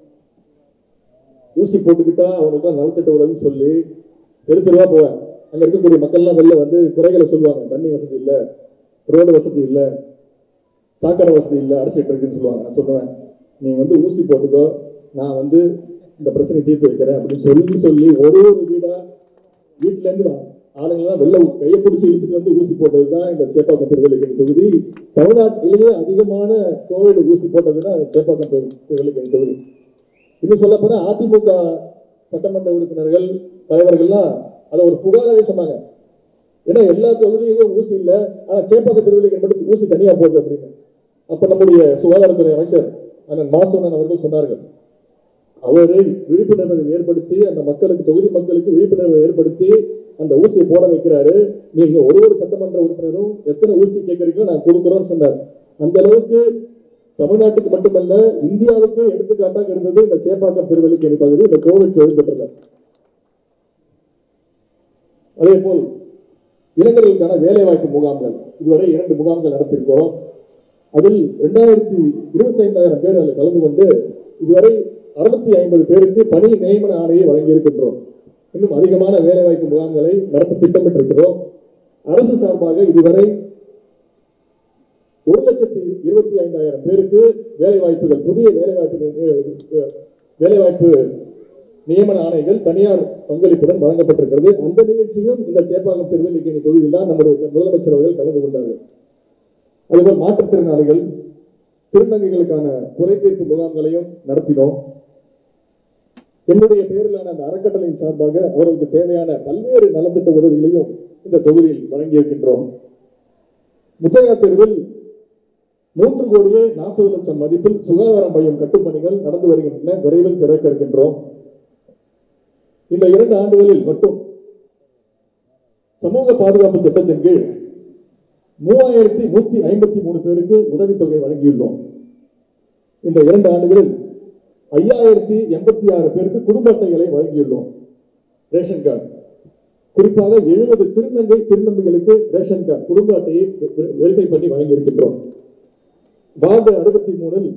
ஊசி போட்டுக்கிட்டா அவங்களுக்கு நலத்திட்ட உதவி சொல்லி தெரு தெருவா போவேன் அங்க இருக்கக்கூடிய மக்கள்லாம் வெளில வந்து குறைகளை சொல்லுவாங்க தண்ணி வசதி இல்ல ரோடு வசதி இல்ல சாக்கடை வசதி இல்ல அடைச்சிட்டு இருக்குன்னு சொல்லுவாங்க நான் சொல்லுவேன் நீ வந்து ஊசி போட்டுக்கோ நான் வந்து இந்த பிரச்சனையை தீர்த்து வைக்கிறேன் அப்படின்னு சொல்லி சொல்லி ஒரு ஒரு வீடா வீட்டுல இருந்து வா- ஆளுங்கெல்லாம் வெளில கையை பிடிச்சி இழுத்துட்டு வந்து ஊசி போட்டது தான் இந்த சேப்பாக்கம் திருவள்ளிக்கணி தொகுதி தமிழ்நாட்டிலேயே அதிகமான கோவிட் ஊசி போட்டதுன்னா அது சேப்பாக்கம் திரு- திருவள்ளிக்கணி தொகுதி இன்னும் சொல்ல போனா அதிமுக சட்டமன்ற உறுப்பினர்கள் தலைவர்கள்லாம் அதை ஒரு புகாராவே சொன்னாங்க ஏன்னா எல்லா தொகுதியிலும் ஊசி இல்ல ஆனா சேப்பாக்கம் திருவள்ளிக்கணி மட்டும் ஊசி தனியா போகுது அப்படின்னு அப்ப நம்முடைய சுகாதாரத்துறை அமைச்சர் அண்ணன் மாசவனன் அவர்கள் சொன்னார்கள் அவரு விழிப்புணர்வை ஏற்படுத்தி அந்த மக்களுக்கு தொகுதி மக்களுக்கு விழிப்புணர்வை ஏற்படுத்தி அந்த ஊசியை போட வைக்கிறாரு நீங்க ஒரு ஒரு சட்டமன்ற உறுப்பினரும் எத்தனை ஊசி கேட்கறீங்களோ நான் கொடுக்குறோம்னு சொன்னார் அந்த அளவுக்கு தமிழ்நாட்டுக்கு மட்டுமல்ல இந்தியாவுக்கு எடுத்துக்காட்டாக இருந்தது இந்த சேப்பாக்கம் திருவள்ளிக்கேணி பகுதி இந்த கோவிட் பெருந்தொற்றுல அதே போல் இளைஞர்களுக்கான வேலைவாய்ப்பு முகாம்கள் இதுவரை இரண்டு முகாம்கள் நடத்தியிருக்கிறோம் அதில் இரண்டாயிரத்தி இருபத்தி ஐந்தாயிரம் பேர் அதில் கலந்து கொண்டு இதுவரை அறுநூத்தி ஐம்பது பேருக்கு பணி நியமன ஆணையை வழங்கியிருக்கின்றோம் இன்னும் அதிகமான வேலைவாய்ப்பு முகாம்களை நடத்த திட்டமிட்டிருக்கிறோம் அரசு சார்பாக இதுவரை ஒரு லட்சத்தி இருபத்தி ஐந்தாயிரம் பேருக்கு வேலை வாய்ப்புகள் புதிய வேலை வாய்ப்பு வேலைவாய்ப்பு நியமன ஆணைகள் தனியார் பங்களிப்புடன் வழங்கப்பட்டிருக்கிறது அந்த நிகழ்ச்சியும் இந்த சேப்பாக்கம் திருவல்லிக்கேணி தொகுதியில் தான் நம்முடைய முதலமைச்சர் அவர்கள் கலந்து கொண்டார்கள் அதுபோல் மாற்றுத்திறனாளிகள் திருநங்கைகளுக்கான குறை தீர்ப்பு முகாம்களையும் நடத்தினோம் என்னுடைய பெயரிலான அந்த அறக்கட்டளையின் சார்பாக அவர்களுக்கு தேவையான பல்வேறு நலத்திட்ட உதவிகளையும் இந்த தொகுதியில் வழங்கியிருக்கின்றோம் முத்தையா தெருவில் மூன்று கோடியே நாற்பது லட்சம் மதிப்பில் சுகாதார மையம் கட்டும் பணிகள் நடந்து வருகின்றன விரைவில் திறக்க இருக்கின்றோம் இந்த இரண்டு ஆண்டுகளில் மட்டும் சமூக பாதுகாப்பு திட்டத்தின் கீழ் மூவாயிரத்தி நூத்தி ஐம்பத்தி மூணு பேருக்கு உதவித்தொகை வழங்கியுள்ளோம் இந்த இரண்டு ஆண்டுகளில் ஐயாயிரத்தி எண்பத்தி ஆறு பேருக்கு குடும்ப அட்டைகளை வழங்கியுள்ளோம் ரேஷன் கார்டு குறிப்பாக எழுபது திருநங்கை திருநங்கைகளுக்கு ரேஷன் கார்டு குடும்ப அட்டையை வெரிஃபை பண்ணி வழங்கி இருக்கின்றோம் வார்டு அறுபத்தி மூணில்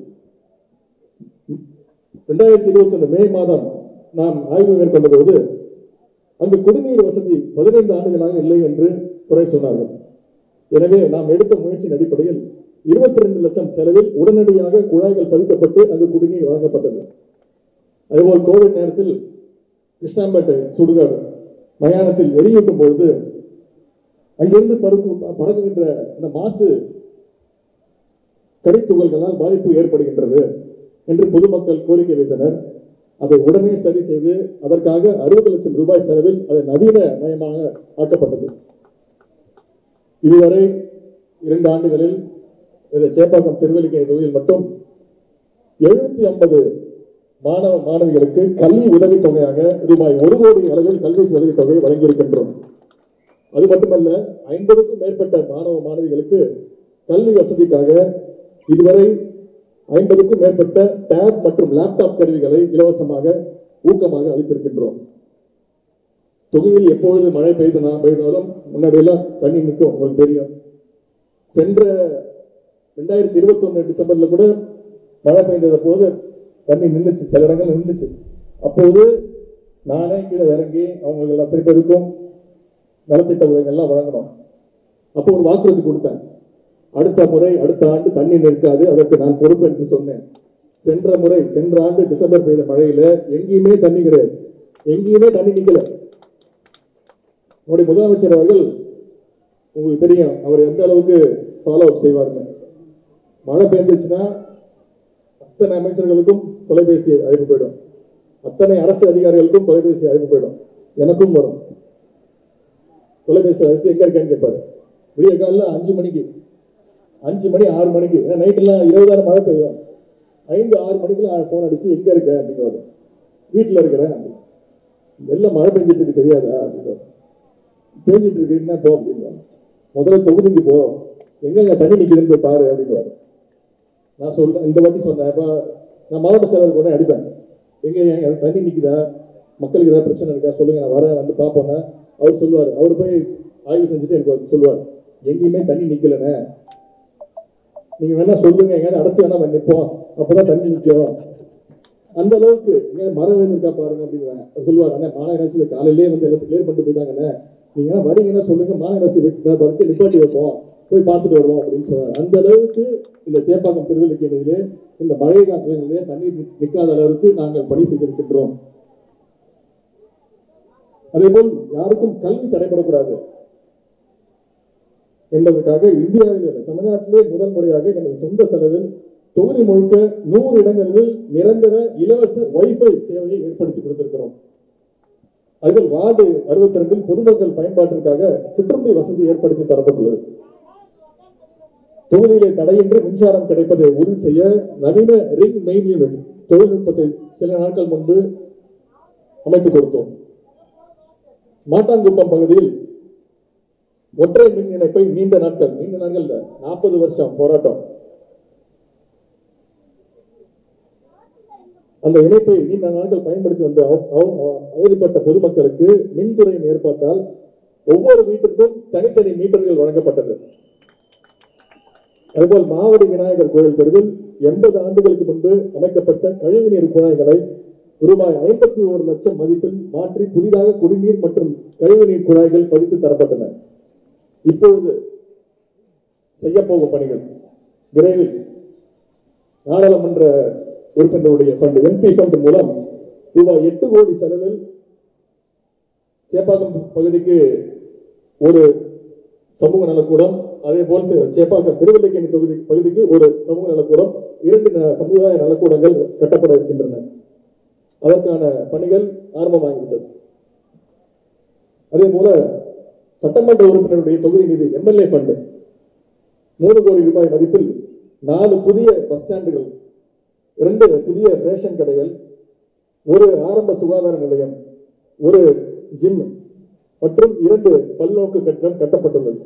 ரெண்டாயிரத்தி இருபத்தி ஒன்று மே மாதம் நாம் ஆய்வு மேற்கொண்ட போது அங்கு குடிநீர் வசதி பதினைந்து ஆண்டுகளாக இல்லை என்று குறை சொன்னார்கள் எனவே நாம் எடுத்த முயற்சியின் அடிப்படையில் இருபத்தி ரெண்டு லட்சம் செலவில் உடனடியாக குழாய்கள் பதிக்கப்பட்டு அங்கு குடிநீர் வழங்கப்பட்டது அதேபோல் கோவிட் நேரத்தில் கிருஷ்ணாம்பேட்டை சுடுகாடு மயானத்தில் எரியூட்டும் பொழுது அங்கிருந்து பருக்கு பறக்குகின்ற இந்த மாசு கரித்துகள்களால் பாதிப்பு ஏற்படுகின்றது என்று பொதுமக்கள் கோரிக்கை வைத்தனர் அதை உடனே சரி செய்து அதற்காக அறுபது லட்சம் ரூபாய் செலவில் அதை நவீன மயமாக ஆக்கப்பட்டது இதுவரை இரண்டு ஆண்டுகளில் இந்த சேப்பாக்கம் திருவல்லிக்கேணி தொகுதியில் மட்டும் எழுநூத்தி ஐம்பது மாணவ மாணவிகளுக்கு கல்வி உதவித்தொகையாக ரூபாய் ஒரு கோடி அளவில் கல்வி உதவித்தொகை வழங்கியிருக்கின்றோம் அது மட்டுமல்ல ஐம்பதுக்கும் மேற்பட்ட மாணவ மாணவிகளுக்கு கல்வி வசதிக்காக இதுவரை ஐம்பதுக்கும் மேற்பட்ட டேப் மற்றும் லேப்டாப் கருவிகளை இலவசமாக ஊக்கமாக அளித்திருக்கின்றோம் தொகுதியில் எப்பொழுது மழை பெய்தனா பெய்தாலும் முன்னாடியெல்லாம் தண்ணி நிற்கும் உங்களுக்கு தெரியும் சென்ற ரெண்டாயிரத்தி இருபத்தி ஒன்று டிசம்பர்ல கூட மழை பெய்தத போது தண்ணி நின்றுச்சு சில இடங்கள் நின்றுச்சு அப்போது நானே கீழே இறங்கி அவங்களுக்கு அத்தனை பேருக்கும் நலத்திட்ட உதவிகள்லாம் வழங்கணும் அப்போ ஒரு வாக்குறுதி கொடுத்தேன் அடுத்த முறை அடுத்த ஆண்டு தண்ணி நிற்காது அதற்கு நான் பொறுப்பு என்று சொன்னேன் சென்ற முறை சென்ற ஆண்டு டிசம்பர் பெய்த மழையில எங்கேயுமே தண்ணி கிடையாது எங்கேயுமே தண்ணி நிக்கல நம்முடைய முதலமைச்சர் அவர்கள் உங்களுக்கு தெரியும் அவர் எந்த அளவுக்கு ஃபாலோ அப் செய்வாருன்னு மழை பெய்ஞ்சிச்சுன்னா அத்தனை அமைச்சர்களுக்கும் தொலைபேசி அழைப்பு போயிடும் அத்தனை அரசு அதிகாரிகளுக்கும் தொலைபேசி அழைப்பு போயிடும் எனக்கும் வரும் தொலைபேசி அழைத்து எங்க இருக்கேன்னு கேட்பாரு விடிய காலைல அஞ்சு மணிக்கு அஞ்சு மணி ஆறு மணிக்கு ஏன்னா நைட்டெல்லாம் இருபதாயிரம் மழை பெய்யும் ஐந்து ஆறு மணிக்கெல்லாம் ஃபோன் அடிச்சு எங்க இருக்க அப்படின்னு வரும் வீட்டில் இருக்கிறேன் வெள்ளம் மழை பெஞ்சிட்டு இருக்கு தெரியாதா அப்படின்னு பேஞ்சிட்டு இருக்கு என்ன போ அப்படின்னு முதல்ல தொகுதிக்கு போ எங்கெங்க தண்ணி நிக்குதுன்னு போய் பாரு அப்படின்னு நான் சொல்றேன் இந்த வாட்டி சொன்னேன் இப்போ நான் மாவட்ட செயலர் கூட அடிப்பேன் எங்க எங்க தண்ணி நிக்குதா மக்களுக்கு ஏதாவது பிரச்சனை இருக்கா சொல்லுங்க நான் வரேன் வந்து பார்ப்போன்னா அவர் சொல்லுவார் அவர் போய் ஆய்வு செஞ்சுட்டு எனக்கு வந்து சொல்லுவார் எங்கேயுமே தண்ணி நிக்கலண்ணே நீங்க வேணா சொல்லுங்க எங்கேயாவது அடைச்சு வேணா நிற்போம் அப்பதான் தண்ணி நிற்கும் அந்த அளவுக்கு எங்க மரம் விழுந்திருக்கா பாருங்க அப்படின்னு அவர் சொல்லுவார் அண்ணா மாநகராட்சியில காலையிலேயே வந்து எல்லாத்தையும் கிளியர் பண்ணிட்டு போயிட்டாங்கண்ணே நீங்க ஏன்னா வரீங்கன்னா சொல்லுங்க மாநகராட்சி வரைக்கும் நிப்பாட்டி வைப்போம் போய் பார்த்துட்டு வருவோம் அப்படின்னு சொன்னார் அந்த அளவுக்கு இந்த சேப்பாக்கம் திருவள்ளிக்கேணியிலே இந்த மழை காலங்களிலே தண்ணீர் நிக்- நிற்காத அளவுக்கு நாங்கள் பணி செய்திருக்கின்றோம் அதேபோல் யாருக்கும் கல்வி தடைபடக்கூடாது என்பதற்காக இந்தியாவில் இல்லை, தமிழ்நாட்டிலே முதல் முறையாக எனது சொந்த செலவில் தொகுதி முழுக்க நூறு இடங்களில் நிரந்தர இலவச வைஃபை சேவையை ஏற்படுத்தி கொடுத்திருக்கிறோம் அதுபோல் வார்டு அறுபத்தி ரெண்டில் பொதுமக்கள் பயன்பாட்டிற்காக சிற்றுண்டி வசதி ஏற்படுத்தி தரப்பட்டுள்ளது தொகுதியிலே தடையின்றி மின்சாரம் கிடைப்பதை உறுதி செய்ய நவீன ரிங் மெயின் யூனிட் தொழில்நுட்பத்தை சில நாட்கள் முன்பு அமைத்துக் கொடுத்தோம் மாட்டாங்குப்பம் பகுதியில் ஒற்றை மின் இணைப்பை நீண்ட நாட்கள் நீண்ட நாட்கள் நாற்பது வருஷம் போராட்டம் அந்த இணைப்பை நீண்ட நாட்கள் பயன்படுத்தி வந்த அவ- அவ- அவ- அவதிப்பட்ட பொதுமக்களுக்கு மின்துறையின் ஏற்பாட்டால் ஒவ்வொரு வீட்டிற்கும் தனித்தனி மீட்டர்கள் வழங்கப்பட்டது அதுபோல் மாவடி விநாயகர் கோயில் தெருவில் எண்பது ஆண்டுகளுக்கு முன்பு அமைக்கப்பட்ட கழிவுநீர் குழாய்களை ரூபாய் ஐம்பத்தி ஒரு லட்சம் மதிப்பில் மாற்றி புதிதாக குடிநீர் மற்றும் கழிவுநீர் குழாய்கள் பதித்து தரப்பட்டன இப்பொழுது செய்யப்போகும் பணிகள் விரைவில் நாடாளுமன்ற உறுப்பினருடைய ஃபண்ட் எம்பி ஃபண்ட் மூலம் ரூபாய் எட்டு கோடி செலவில் சேப்பாக்கம் பகுதிக்கு ஒரு சமூக நலக்கூடம் அதே போல் திரு- சேப்பாக்கம் திருவல்லிக்கேணி தொகுதி பகுதிக்கு ஒரு சமூக நலக்கூடம் இரண்டு ந- சமுதாய நலக்கூடங்கள் கட்டப்பட இருக்கின்றன அதற்கான பணிகள் ஆரம்பமாகிவிட்டது அதே போல சட்டமன்ற உறுப்பினருடைய தொகுதி நிதி எம்எல்ஏ ஃபண்ட் மூணு கோடி ரூபாய் மதிப்பில் நாலு புதிய பஸ் ஸ்டாண்டுகள் இரண்டு புதிய ரேஷன் கடைகள் ஒரு ஆரம்ப சுகாதார நிலையம் ஒரு ஜிம் மற்றும் இரண்டு பல்நோக்கு கட்டடம் கட்டப்பட்டுள்ளது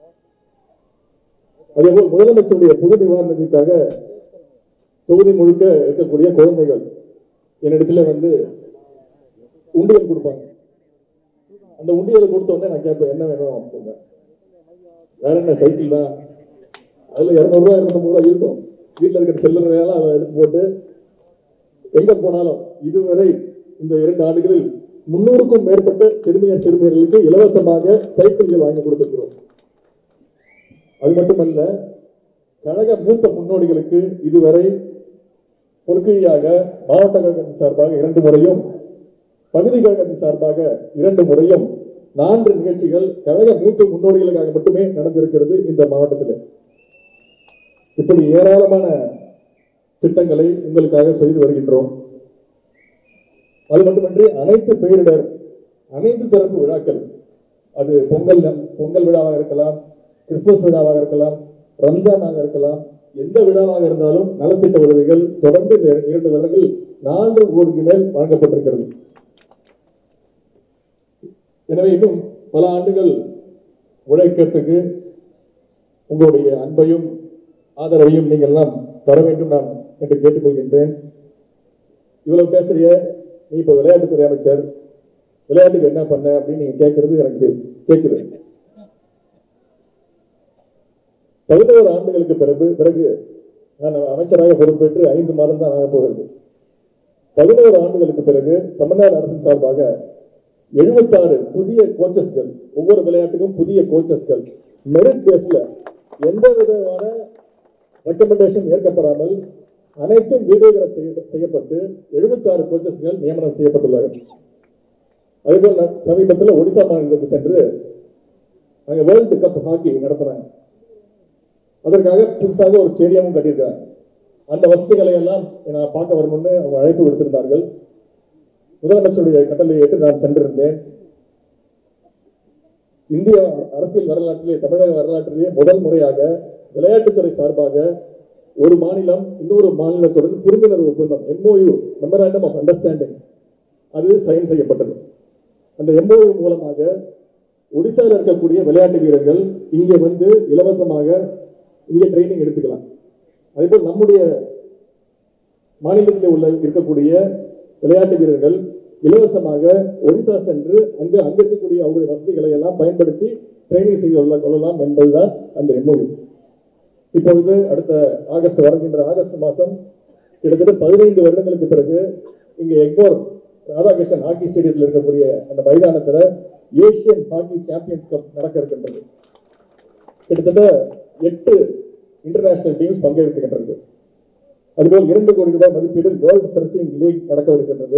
அதேபோல் முதலமைச்சருடைய பொது நிவாரண நிதிக்காக தொகுதி முழுக்க இருக்கக்கூடிய குழந்தைகள் என்னிடத்துல வந்து உண்டியல் கொடுப்பாங்க அந்த உண்டியலை கொடுத்த உடனே நான் கேட்பேன் என்ன வேணும் அப்படின்னா வேற என்ன சைக்கிள் தான் அதுல இரநூறுவா இருநூத்தம்பது ரூபா இருக்கும் வீட்டில் இருக்கிற செல்லறையெல்லாம் அதை எடுத்து போட்டு எங்க போனாலும் இதுவரை இந்த இரண்டு ஆண்டுகளில் முன்னூறுக்கும் மேற்பட்ட சிறுமியர் சிறுமியர்களுக்கு இலவசமாக சைக்கிள்கள் வாங்கி கொடுத்திருக்கிறோம் அது மட்டுமல்ல கழக மூத்த முன்னோடிகளுக்கு இதுவரை பொற்கிழியாக மாவட்ட கழகத்தின் சார்பாக இரண்டு முறையும் பகுதி கழகத்தின் சார்பாக இரண்டு முறையும் நான்கு நிகழ்ச்சிகள் கழக மூத்த முன்னோடிகளுக்காக மட்டுமே நடந்திருக்கிறது இந்த மாவட்டத்தில் இப்படி ஏராளமான திட்டங்களை உங்களுக்காக செய்து வருகின்றோம் அது மட்டுமின்றி அனைத்து பெயரிடர் அனைத்து தரப்பு விழாக்கள் அது பொங்கல் பொங்கல் விழாவாக இருக்கலாம் கிறிஸ்துமஸ் விழாவாக இருக்கலாம் ரம்ஜானாக இருக்கலாம் எந்த விழாவாக இருந்தாலும் நலத்திட்ட உதவிகள் தொடர்ந்து இந்த இரண்டு வருடங்கள் நான்கு கோடிக்கு மேல் வழங்கப்பட்டிருக்கிறது எனவே இன்னும் பல ஆண்டுகள் உழைக்கிறதுக்கு உங்களுடைய அன்பையும் ஆதரவையும் நீங்கள் எல்லாம் தர வேண்டும் நான் என்று கேட்டுக்கொள்கின்றேன் இவ்வளவு பேசுறிய நீ இப்ப விளையாட்டுத்துறை அமைச்சர் விளையாட்டுக்கு என்ன பண்ண அப்படின்னு நீங்க கேட்கறது எனக்கு தெரி- கேட்குது பதினோரு ஆண்டுகளுக்கு பிறகு பிறகு நான் அமைச்சராக பொறுப்பேற்று ஐந்து மாதம் தான் ஆக போகிறது பதினோரு ஆண்டுகளுக்கு பிறகு தமிழ்நாடு அரசின் சார்பாக எழுபத்தாறு புதிய கோச்சஸ்கள் ஒவ்வொரு விளையாட்டுக்கும் புதிய கோச்சஸ்கள் மெரிட் பேஸ்ல எந்த விதமான ரெக்கமெண்டேஷன் ஏற்கப்படாமல் அனைத்தும் வீடியோகிராஃப் செய்ய செய்யப்பட்டு எழுபத்தாறு கோச்சஸ்கள் நியமனம் செய்யப்பட்டுள்ளார்கள் அதேபோல் நான் சமீபத்தில் ஒடிசா மாநிலத்துக்கு சென்று அங்க வேர்ல்டு கப் ஹாக்கி நடத்தினாங்க அதற்காக புதுசாக ஒரு ஸ்டேடியமும் கட்டியிருக்காங்க அந்த வசதிகளை எல்லாம் நான் பார்க்க வரணும்னு அவங்க அழைப்பு விடுத்திருந்தார்கள் முதலமைச்சருடைய கட்டளை ஏற்று நான் சென்றிருந்தேன் இந்திய அரசியல் வரலாற்றிலே தமிழக வரலாற்றிலே முதல் முறையாக விளையாட்டுத்துறை சார்பாக ஒரு மாநிலம் இன்னொரு மாநிலத்துடன் புரிந்துணர்வு ஒப்பந்தம் எம்ஓயு மெமராண்டம் ஆஃப் அண்டர்ஸ்டாண்டிங் அது சைன் செய்யப்பட்டது அந்த எம்ஓயு மூலமாக ஒடிசாவில் இருக்கக்கூடிய விளையாட்டு வீரர்கள் இங்கே வந்து இலவசமாக இங்கே ட்ரைனிங் எடுத்துக்கலாம் அதேபோல் நம்முடைய மாநிலத்தில் உள்ள இருக்கக்கூடிய விளையாட்டு வீரர்கள் இலவசமாக ஒடிசா சென்று அங்கு அங்க இருக்கக்கூடிய அவருடைய வசதிகளை எல்லாம் பயன்படுத்தி ட்ரைனிங் செய்து கொள்ள- கொள்ளலாம் என்பதுதான் அந்த எம்ஓயு இப்பொழுது அடுத்த ஆகஸ்ட் வருகின்ற ஆகஸ்ட் மாதம் கிட்டத்தட்ட பதினைந்து வருடங்களுக்கு பிறகு இங்கே எக்மோர் ராதாகிருஷ்ணன் ஹாக்கி ஸ்டேடியத்தில் இருக்கக்கூடிய அந்த மைதானத்தில் ஏசியன் ஹாக்கி சாம்பியன்ஸ் கப் நடக்க இருக்கின்றது கிட்டத்தட்ட எட்டு இன்டர்நேஷனல் டீம்ஸ் பங்கேற்கின்றது அதுபோல் இரண்டு கோடி ரூபாய் மதிப்பீடு வேர்ல்ட் சர்ஃபிங் லீக் நடக்க இருக்கின்றது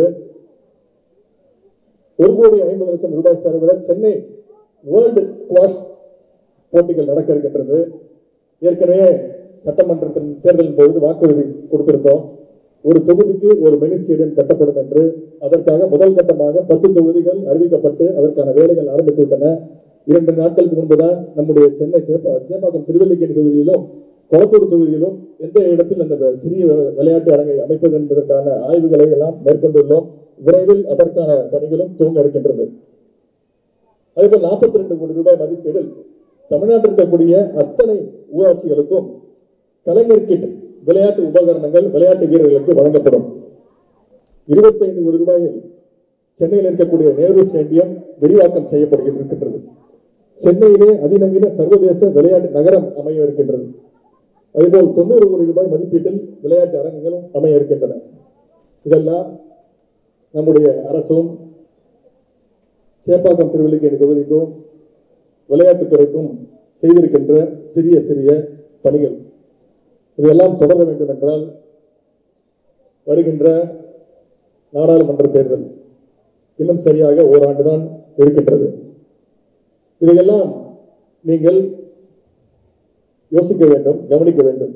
ஒரு கோடி ஐம்பது லட்சம் ரூபாய் செலவில் சென்னை வேர்ல்டு ஸ்குவாஷ் போட்டிகள் நடக்க இருக்கின்றது ஏற்கனவே சட்டமன்றத்தின் தேர்தலின் பொழுது வாக்குறுதி கொடுத்திருந்தோம் ஒரு தொகுதிக்கு ஒரு மினி ஸ்டேடியம் கட்டப்படும் என்று அதற்காக முதல் கட்டமாக பத்து தொகுதிகள் அறிவிக்கப்பட்டு அதற்கான வேலைகள் ஆரம்பித்து விட்டன இரண்டு நாட்களுக்கு முன்புதான் நம்முடைய சென்னை சேப்பா சேப்பாக்கம் திருவல்லிக்கேணி தொகுதியிலும் கொளத்தூர் தொகுதியிலும் எந்த இடத்தில் அந்த வி- சிறிய வி- விளையாட்டு அரங்கை அமைப்பது என்பதற்கான ஆய்வுகளை எல்லாம் மேற்கொண்டுள்ளோம் விரைவில் அதற்கான பணிகளும் துவங்க இருக்கின்றது அதேபோல் நாற்பத்தி ரெண்டு கோடி ரூபாய் மதிப்பீடில் தமிழ்நாட்டில் இருக்கக்கூடிய அத்தனை ஊராட்சிகளுக்கும் கலைஞர் கிட் விளையாட்டு உபகரணங்கள் விளையாட்டு வீரர்களுக்கு வழங்கப்படும் இருபத்தைந்து கோடி ரூபாயில் சென்னையில் இருக்கக்கூடிய நேரு ஸ்டேடியம் விரிவாக்கம் செய்யப்படுகின்றது சென்னையிலே அதிநவீன சர்வதேச விளையாட்டு நகரம் அமைய இருக்கின்றது அதேபோல் தொண்ணூறு கோடி ரூபாய் மதிப்பீட்டில் விளையாட்டு அரங்குகளும் அமைய இருக்கின்றன இதெல்லாம் நம்முடைய அரசும் சேப்பாக்கம் திருவல்லிக்கேணி தொகுதிக்கும் விளையாட்டுத்துறைக்கும் செய்திருக்கின்ற சிறிய சிறிய பணிகள் இதெல்லாம் தொடர வேண்டும் என்றால் வருகின்ற நாடாளுமன்ற தேர்தல் இன்னும் சரியாக ஓராண்டு தான் இருக்கின்றது இதையெல்லாம் நீங்கள் யோசிக்க வேண்டும் கவனிக்க வேண்டும்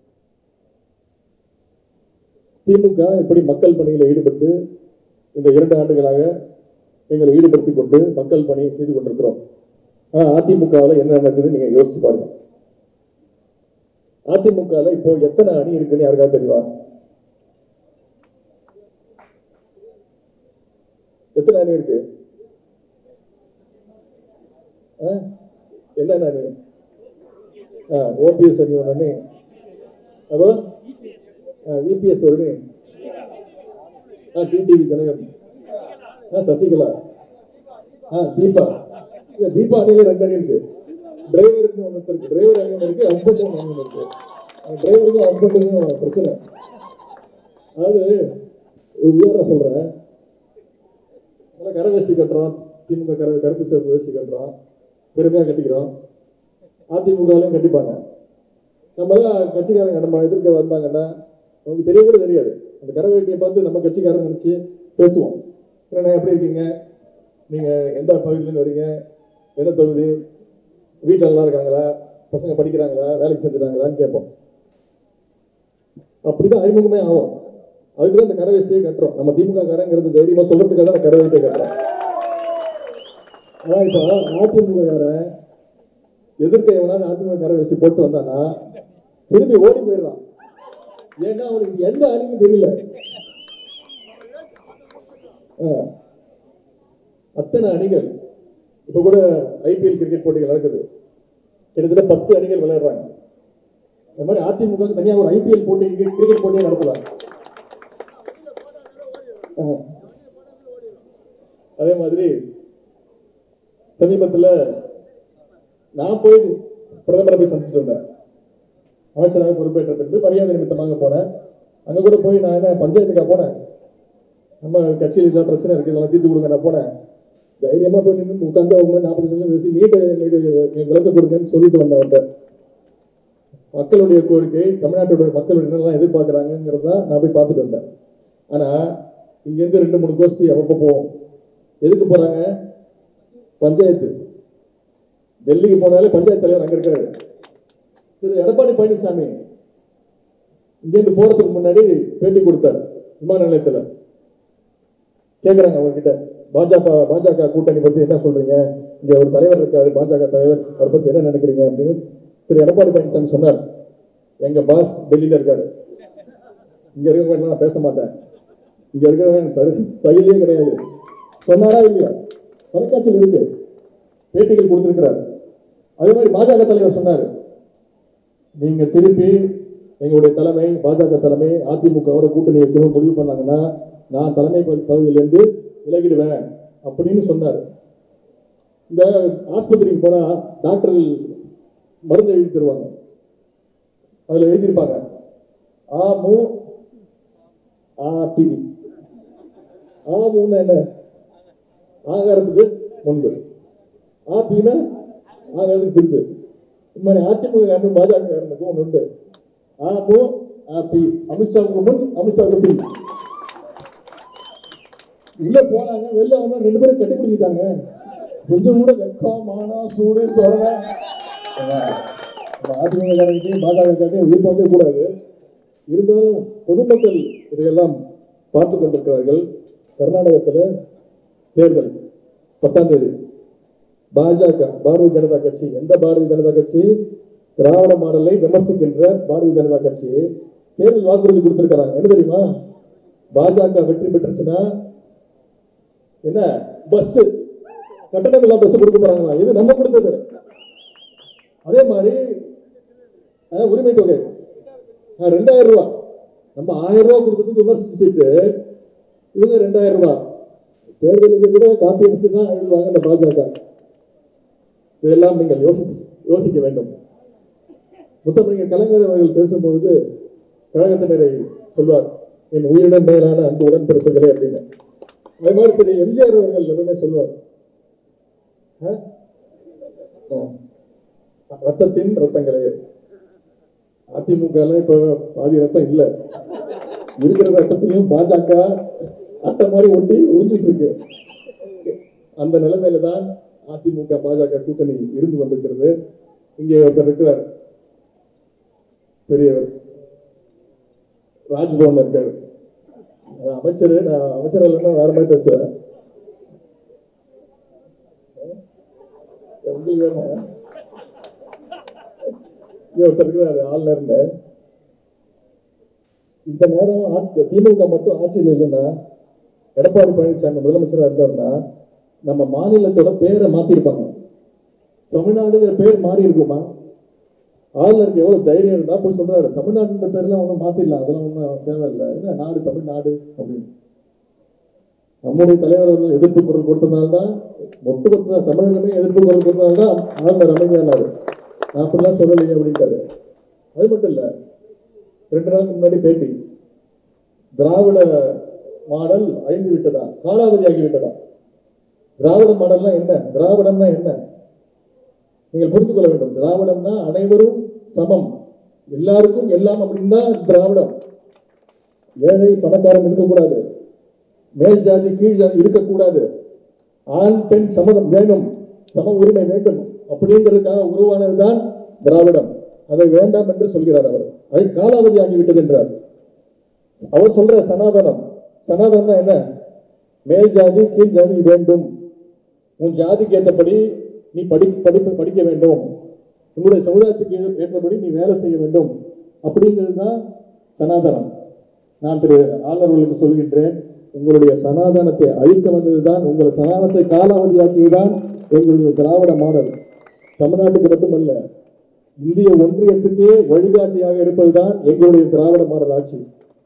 திமுக எப்படி மக்கள் பணியில் ஈடுபட்டு இந்த இரண்டு ஆண்டுகளாக எங்களை ஈடுபடுத்திக் கொண்டு மக்கள் பணி செய்து கொண்டிருக்கிறோம் ஆனா அதிமுகவில் என்ன நடக்குதுன்னு நீங்க யோசிச்சு பாருங்க அதிமுகவில் இப்போ எத்தனை அணி இருக்குன்னு யாருக்காவது தெரியுமா எத்தனை அணி இருக்கு ஆ? என்னென்ன அணி ஓபிஎஸ் அணி ஒன்று அணி அப்புறம் விபிஎஸ் ஒரு அணி ஆ டிடிவி கனகம் ஆ சசிகலா ஆ தீபா இல்ல தீபா அணியில ரெண்டு அணி இருக்கு டிரைவருக்கு ஒன்று இருக்கு டிரைவர் அணி ஒன்று இருக்கு ஹஸ்பண்ட் ஒன்று அணி ஒன்று இருக்கு டிரைவருக்கும் ஹஸ்பண்டுக்கும் பிரச்சனை அதாவது ஒரு உதாரணம் சொல்றேன் நல்லா கரை வேஷ்டி கட்டுறோம் திமுக கரை கருப்பு சிவப்பு வேஷ்டி கட்டுறோம் பெருமையாக கட்டிக்கிறோம் அதிமுகவிலையும் கட்டிப்பாங்க நம்மளாம் கட்சிக்காரங்க நம்ம எதிர்க்க வந்தாங்கன்னா நமக்கு தெரிய கூட தெரியாது அந்த கரை வேட்டியை பார்த்து நம்ம கட்சிக்காரங்க நினச்சி பேசுவோம் என்னண்ணா எப்படி இருக்கீங்க நீங்கள் எந்த பகுதியிலேருந்து வரீங்க எந்த தொகுதி வீட்டில் நல்லா இருக்காங்களா பசங்க படிக்கிறாங்களா வேலைக்கு செஞ்சுட்டாங்களான்னு கேட்போம் அப்படிதான் அறிமுகமே ஆகும் அதுக்கு தான் இந்த கரை வேஷ்டியை கட்டுறோம் நம்ம திமுக காரங்கிறது தைரியமா சொல்றதுக்காக தான் கரை வேஷ்டியை கட்டுறோம் ஆனா இப்போ அதிமுக காரன் எதிர்க்க எவனாவது அதிமுக கரை வேஷ்டி போட்டு வந்தானா திரும்பி ஓடி போயிடலாம் ஏன்னா அவனுக்கு இது எந்த அணிக்கும் தெரியல ஆ. அத்தனை அணிகள் இப்ப கூட ஐபிஎல் கிரிக்கெட் போட்டிகள் நடக்குது கிட்டத்தட்ட பத்து அணிகள் விளையாடுறாங்க இந்த மாதிரி அதிமுக க்கு தனியா ஒரு ஐபிஎல் போட்டி கிரிக்கெட் போட்டியை நடத்தலாம் ஆ. அதே மாதிரி சமீபத்தில் நான் போய் பிரதமரை போய் சந்திச்சுட்டு வந்தேன் அமைச்சராக பொறுப்பேற்ற பின்பு மரியாதை நிமித்தமாக போனேன் அங்கே கூட போய் நான் என்ன பஞ்சாயத்துக்காக போனேன் நம்ம கட்சியில் இதான் பிரச்சனை இருக்குது இதெல்லாம் தீர்த்து கொடுங்க நான் போனேன் தைரியமாக போய் நின்று உட்காந்து அவங்க நாற்பது நிமிஷம் பேசி நீட்டை எங்களுக்கு விளக்க கொடுங்கன்னு சொல்லிட்டு வந்தேன் அவர்கிட்ட மக்களுடைய கோரிக்கை தமிழ்நாட்டுடைய மக்கள் என்னெல்லாம் எதிர்பார்க்குறாங்கிறது தான் நான் போய் பார்த்துட்டு வந்தேன் ஆனால் இங்கேருந்து ரெண்டு மூணு கோஷ்டி அப்பப்போ போவோம் எதுக்கு போகிறாங்க பஞ்சாயத்து டெல்லிக்கு போனாலே பஞ்சாயத்து தலைவர் அங்கே இருக்காரு திரு எடப்பாடி பழனிசாமி இங்கேருந்து போகிறதுக்கு முன்னாடி பேட்டி கொடுத்தார் விமான நிலையத்தில் கேட்குறாங்க அவர்கிட்ட பாஜக பாஜக கூட்டணி பற்றி என்ன சொல்றீங்க இங்க ஒரு தலைவர் இருக்காரு பாஜக தலைவர் அவரை பத்தி என்ன நினைக்கிறீங்க அப்படின்னு திரு எடப்பாடி பழனிசாமி சொன்னார் எங்க பாஸ் டெல்லியில இருக்காரு இங்க இருக்கவங்க நான் பேச மாட்டேன் இங்க இருக்கிறவங்க தகு- தகுதியே கிடையாது சொன்னாரா இல்லையா தொலைக்காட்சியில் இருக்கு பேட்டிகள் கொடுத்திருக்கிறார் அதே மாதிரி பாஜக தலைவர் சொன்னாரு நீங்க திருப்பி எங்களுடைய தலைமை பாஜக தலைமை அதிமுகவோட கூட்டணி வைக்கணும் முடிவு பண்ணாங்கன்னா நான் தலைமை ப- பதவியிலிருந்து விலகிடுவேன் அப்படின்னு சொன்னார் இந்த ஆஸ்பத்திரிக்கு போனா டாக்டர்கள் மருந்து எழுதி தருவாங்க அதுல எழுதியிருப்பாங்க ஆ மு ஆ டி ஆ மூணு என்ன ஆகாரத்துக்கு முன்பு ஆ பீனா ஆகாரத்துக்கு பின்பு இந்த மாதிரி அதிமுக காரனும் பாஜக காரனுக்கும் ஒன்று உண்டு ஆ மு ஆ பி அமித்ஷாவுக்கு முன் அமித்ஷாவுக்கு பின் உள்ள போனாங்க வெளில வந்தா ரெண்டு பேரும் கட்டி பிடிச்சிட்டாங்க கொஞ்சம் கூட வெக்கம் மானம் சூடு சொரணை அதிமுக காரங்கிட்டையும் பாஜக காரங்கிட்டையும் எதிர்பார்க்கவே கூடாது இருந்தாலும் பொதுமக்கள் இதையெல்லாம் பார்த்து கொண்டிருக்கிறார்கள் கர்நாடகத்தில் தேர்தல் பத்தாம் தேதி பாஜக பாரதிய ஜனதா கட்சி எந்த பாரதிய ஜனதா கட்சி திராவிட மாடலை விமர்சிக்கின்ற பாரதிய ஜனதா கட்சி தேர்தல் வாக்குறுதி கொடுத்திருக்கிறாங்க என்ன தெரியுமா பாஜக வெற்றி பெற்றுச்சுன்னா என்ன பஸ் கட்டணம் இல்லாம பஸ் கொடுக்க போறாங்களா இது நம்ம கொடுத்தது அதே மாதிரி அஹ், உரிமை தொகை அஹ், ரெண்டாயிரம் ரூபாய் நம்ம ஆயிரம் ரூபாய் கொடுத்ததுக்கு விமர்சிச்சுட்டு இவங்க ரெண்டாயிரம் ரூபாய் தேர்தலுக்கு கூட காப்பி அடிச்சு தான் எழுதுவாங்க இந்த பாஜக இதெல்லாம் நீங்கள் யோசிச்சு யோசிக்க வேண்டும் முத்தமிழர் கலைஞர் அவர்கள் பேசும்பொழுது கழகத்தினரை சொல்வார் என் உயிரிடம் மேலான அன்பு உடன்பிறப்புகளே அப்படின்னு அதே மாதிரி திரு எம்ஜிஆர் அவர்கள் எப்பவுமே சொல்வார் ஆ? ஆ. ரத்தத்தின் ரத்தங்களே அதிமுக இப்ப பாதி ரத்தம் இல்ல இருக்கிற ரத்தத்திலையும் பாஜக அட்டை மாதிரி ஒட்டி உறிஞ்சிட்டு இருக்கு அந்த நிலைமையில தான் அதிமுக பாஜக கூட்டணி இருந்து கொண்டிருக்கிறது இங்கே ஒருத்தர் இருக்கிறார் பெரியவர் ராஜ்பவன்ல இருக்காரு நான் அமைச்சர் நான் அமைச்சர் இல்லைன்னா வேற மாதிரி பேசுவேன் உங்களுக்கு வேணும் இங்க ஒருத்தர் இருக்கிறாரு ஆளுநர்ல இந்த நேரம் ஆ- திமுக மட்டும் ஆட்சியில் இல்லைன்னா எடப்பாடி பழனிசாமி முதலமைச்சரா இருந்தாருன்னா நம்ம மாநிலத்தோட பேரை மாத்திருப்பாங்க தமிழ்நாடுங்கிற பேர் மாறி இருக்குமா ஆளுநருக்கு எவ்வளவு தைரியம் இருந்தா போய் சொல்றாரு தமிழ்நாடுன்ற பேர்லாம் ஒன்றும் மாத்திடலாம் அதெல்லாம் ஒன்றும் தேவையில்லை என்ன நாடு தமிழ்நாடு அப்படின்னு நம்முடைய தலைவர் அவர்கள் எதிர்ப்பு குரல் கொடுத்ததுனால்தான் ஒட்டுமொத்த தமிழகமே எதிர்ப்பு குரல் கொடுத்ததுனால்தான் ஆளுநர் அமைதியானாரு நான் அப்படிலாம் சொல்லலையே அப்படின்ட்டாரு அது மட்டும் இல்ல ரெண்டு நாளுக்கு முன்னாடி பேட்டி திராவிட மாடல் அழிந்து விட்டதா காலாவதியாகி விட்டதா திராவிட மாடல்னா என்ன திராவிடம்னா என்ன நீங்கள் புரிந்து கொள்ள வேண்டும் திராவிடம்னா அனைவரும் சமம் எல்லாருக்கும் எல்லாம் அப்படின்னு தான் திராவிடம் ஏழை பணக்காரன் இருக்கக்கூடாது மேல் ஜாதி கீழ் ஜாதி இருக்கக்கூடாது ஆண் பெண் சமதம் வேண்டும் சம உரிமை வேண்டும் அப்படிங்கிறதுக்காக உருவானதுதான் திராவிடம் அதை வேண்டாம் என்று சொல்கிறார் அவர் அது காலாவதி ஆகிவிட்டது என்றார் அவர் சொல்ற சனாதனம் சனாதனம் என்ன மேல் ஜாதி கீழ் ஜாதி வேண்டும் உன் ஜாதிக்கு ஏற்றபடி நீ படி படிப்பு படிக்க வேண்டும் உன்னுடைய சமுதாயத்துக்கு ஏற்றபடி நீ வேலை செய்ய வேண்டும் அப்படிங்கிறது தான் சனாதனம் நான் திரு ஆளுநர்களுக்கு சொல்கின்றேன் உங்களுடைய சனாதனத்தை அழிக்க வந்ததுதான் உங்கள் சனாதனத்தை காலாவதியாக்கியதுதான் எங்களுடைய திராவிட மாடல் தமிழ்நாட்டுக்கு மட்டுமல்ல இந்திய ஒன்றியத்துக்கே வழிகாட்டியாக இருப்பதுதான் எங்களுடைய திராவிட மாடல் ஆட்சி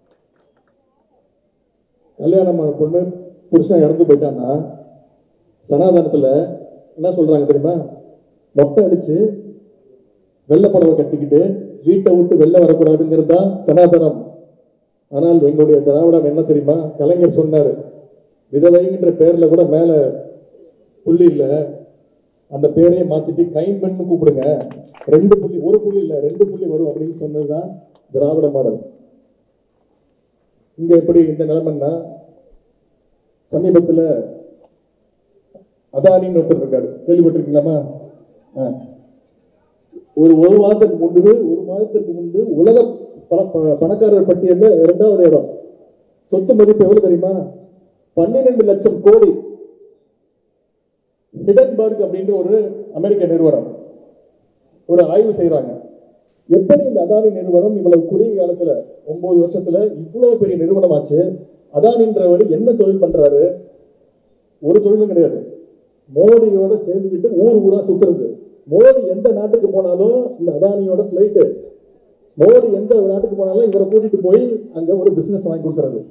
கல்யாணமான பொண்ணு புருஷன் இறந்து போயிட்டான்னா சனாதனத்துல என்ன சொல்றாங்க தெரியுமா மொட்டை அடிச்சு வெள்ளை புடவை கட்டிக்கிட்டு வீட்டை விட்டு வெளில வரக்கூடாதுங்கிறது தான் சனாதனம் ஆனால் எங்களுடைய திராவிடம் என்ன தெரியுமா கலைஞர் சொன்னாரு விதவைங்கிற பேர்ல கூட மேல புள்ளி இல்ல அந்த பேரையே மாத்திட்டு கைம்பெண்ணு கூப்பிடுங்க ரெண்டு புள்ளி ஒரு புள்ளி இல்ல ரெண்டு புள்ளி வரும் அப்படின்னு சொன்னதுதான் திராவிட மாடல் இங்க எப்படி இந்த நிலைமைன்னா சமீபத்துல அதானின்னு ஒருத்தர் இருக்காரு கேள்விப்பட்டிருக்கீங்களாமா ஆ. ஒரு ஒரு மாதத்துக்கு முன்பு ஒரு மாதத்திற்கு முன்பு உலக பண ப- பணக்காரர் பட்டியல்ல இரண்டாவது இடம் சொத்து மதிப்பு எவ்வளவு தெரியுமா பன்னிரெண்டு லட்சம் கோடி ஹிடன்பர்க் அப்படின்ற ஒரு அமெரிக்க நிறுவனம் ஒரு ஆய்வு செய்றாங்க எப்படி இந்த அதானி நிறுவனம் இவ்வளவு குறுகிய காலத்துல ஒன்பது வருஷத்துல இவ்வளவு பெரிய நிறுவனம் ஆச்சு அதானின்றவர் என்ன தொழில் பண்றாரு ஒரு தொழிலும் கிடையாது மோடியோட சேர்ந்துக்கிட்டு ஊர் ஊரா சுத்துறது மோடி எந்த நாட்டுக்கு போனாலும் இந்த அதானியோட ஃபிளைட்டு மோடி எந்த நாட்டுக்கு போனாலும் இவரை கூட்டிட்டு போய் அங்க ஒரு பிசினஸ் வாங்கி கொடுத்துறது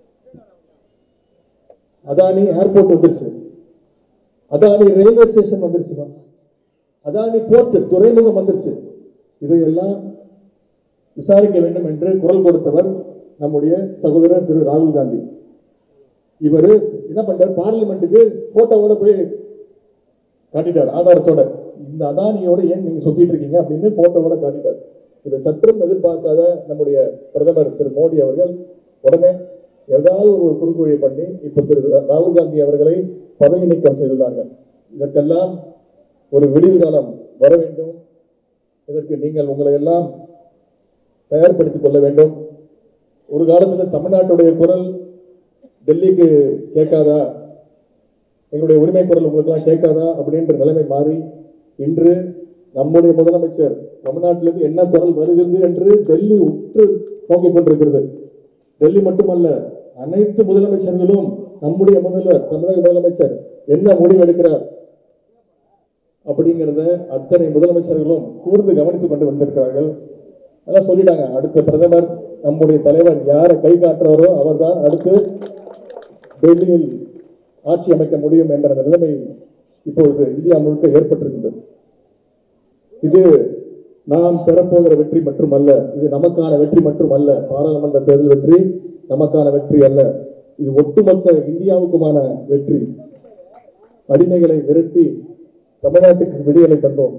அதானி ஏர்போர்ட் வந்துருச்சு அதானி ரயில்வே ஸ்டேஷன் வந்துருச்சுமா அதானி போர்ட் துறைமுகம் வந்துருச்சு இதையெல்லாம் விசாரிக்க வேண்டும் என்று குரல் கொடுத்தவர் நம்முடைய சகோதரர் திரு ராகுல் காந்தி இவர் என்ன பண்றாரு பார்லிமெண்ட்டுக்கு போட்டோவோட போய் காட்டிட்டார் ஆதாரத்தோட இந்த அதானியோட ஏன் நீங்க சுத்திட்டு இருக்கீங்க அப்படின்னு போட்டோவோட காட்டிட்டார் இதை சற்றும் எதிர்பார்க்காத நம்முடைய பிரதமர் திரு மோடி அவர்கள் உடனே ஏதாவது ஒரு குறுக்குவழி பண்ணி இப்ப திரு ராகுல் காந்தி அவர்களை பதவி நீக்கம் செய்துள்ளார்கள் இதற்கெல்லாம் ஒரு விடிவு காலம் வர வேண்டும் இதற்கு நீங்கள் உங்களை எல்லாம் தயார்படுத்திக் கொள்ள வேண்டும் ஒரு காலத்துல தமிழ்நாட்டுடைய குரல் டெல்லிக்கு கேட்காதா எங்களுடைய உரிமை குரல் உங்களுக்கெல்லாம் கேட்காதா அப்படின்ற நிலைமை மாறி இன்று நம்முடைய முதலமைச்சர் தமிழ்நாட்டிலிருந்து என்ன குரல் வருகிறது என்று டெல்லி உற்று நோக்கிக் கொண்டிருக்கிறது டெல்லி மட்டுமல்ல அனைத்து முதலமைச்சர்களும் நம்முடைய முதல்வர் தமிழக முதலமைச்சர் என்ன முடிவு எடுக்கிறார் அப்படிங்கிறத அத்தனை முதலமைச்சர்களும் கூர்ந்து கவனித்துக் கொண்டு வந்திருக்கிறார்கள் அதான் சொல்லிட்டாங்க அடுத்த பிரதமர் நம்முடைய தலைவர் யாரை கை காட்டுறாரோ அவர்தான் அடுத்து டெல்லியில் ஆட்சி அமைக்க முடியும் என்ற நிலைமை இப்பொழுது இந்தியா முழுக்க ஏற்பட்டிருக்கிறது இது நாம் பெறப்போகிற வெற்றி மட்டுமல்ல இது நமக்கான வெற்றி மட்டுமல்ல பாராளுமன்ற தேர்தல் வெற்றி நமக்கான வெற்றி அல்ல இது ஒட்டுமொத்த இந்தியாவுக்குமான வெற்றி அடிமைகளை விரட்டி தமிழ்நாட்டுக்கு விடியலை தந்தோம்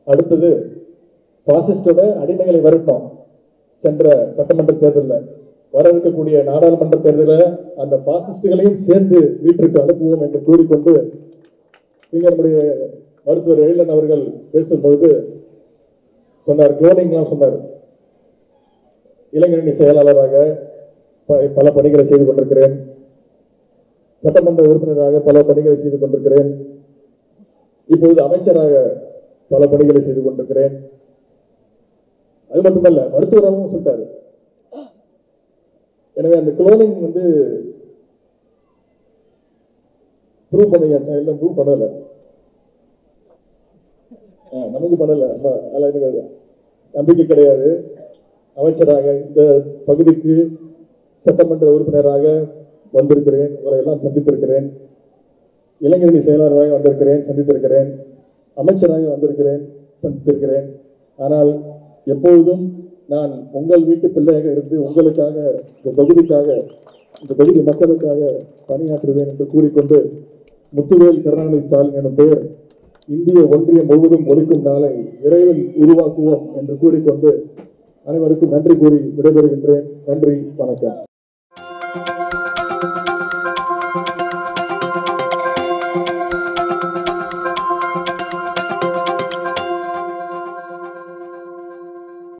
அடுத்தது பாசிஸ்டோட அடிமைகளை விரட்டினோம் சென்ற சட்டமன்ற தேர்தலில் வர இருக்கக்கூடிய நாடாளுமன்ற தேர்தலில் அந்த பாசிஸ்டுகளையும் சேர்ந்து வீட்டிற்கு அனுப்புவோம் என்று கூறிக்கொண்டு இங்க நம்முடைய மருத்துவர் எழிலன் அவர்கள் பேசும்பொழுது சொன்னார் குளோனிங்லாம் சொன்னார் இளைஞரணி செயலாளராக ப- பல பணிகளை செய்து கொண்டிருக்கிறேன் சட்டமன்ற உறுப்பினராக பல பணிகளை செய்து கொண்டிருக்கிறேன் இப்பொழுது அமைச்சராக பல பணிகளை செய்து கொண்டிருக்கிறேன் அது மட்டுமல்ல மருத்துவராகவும் சொல்லிட்டாரு எனவே அந்த குளோனிங் வந்து ப்ரூவ் பண்ணியாச்சா இல்லை ப்ரூவ் பண்ணல ஆ, நமக்கு பண்ணல நம்ம அதில் எனக்கு நம்பிக்கை கிடையாது அமைச்சராக இந்த பகுதிக்கு சட்டமன்ற உறுப்பினராக வந்திருக்கிறேன் உங்களை எல்லாம் சந்தித்திருக்கிறேன் இளைஞரணி செயலாளராக வந்திருக்கிறேன் சந்தித்திருக்கிறேன் அமைச்சராக வந்திருக்கிறேன் சந்தித்திருக்கிறேன் ஆனால் எப்பொழுதும் நான் உங்கள் வீட்டு பிள்ளையாக இருந்து உங்களுக்காக இந்த தொகுதிக்காக இந்த தொகுதி மக்களுக்காக பணியாற்றுவேன் என்று கூறிக்கொண்டு முத்துவேல் கருணாநிதி ஸ்டாலின் எனும் பெயர் இந்திய ஒன்றியம் முழுவதும் ஒழிக்கும் நாளை விரைவில் உருவாக்குவோம் என்று கூறிக்கொண்டு அனைவருக்கும் நன்றி கூறி விடைபெறுகின்றேன் நன்றி வணக்கம்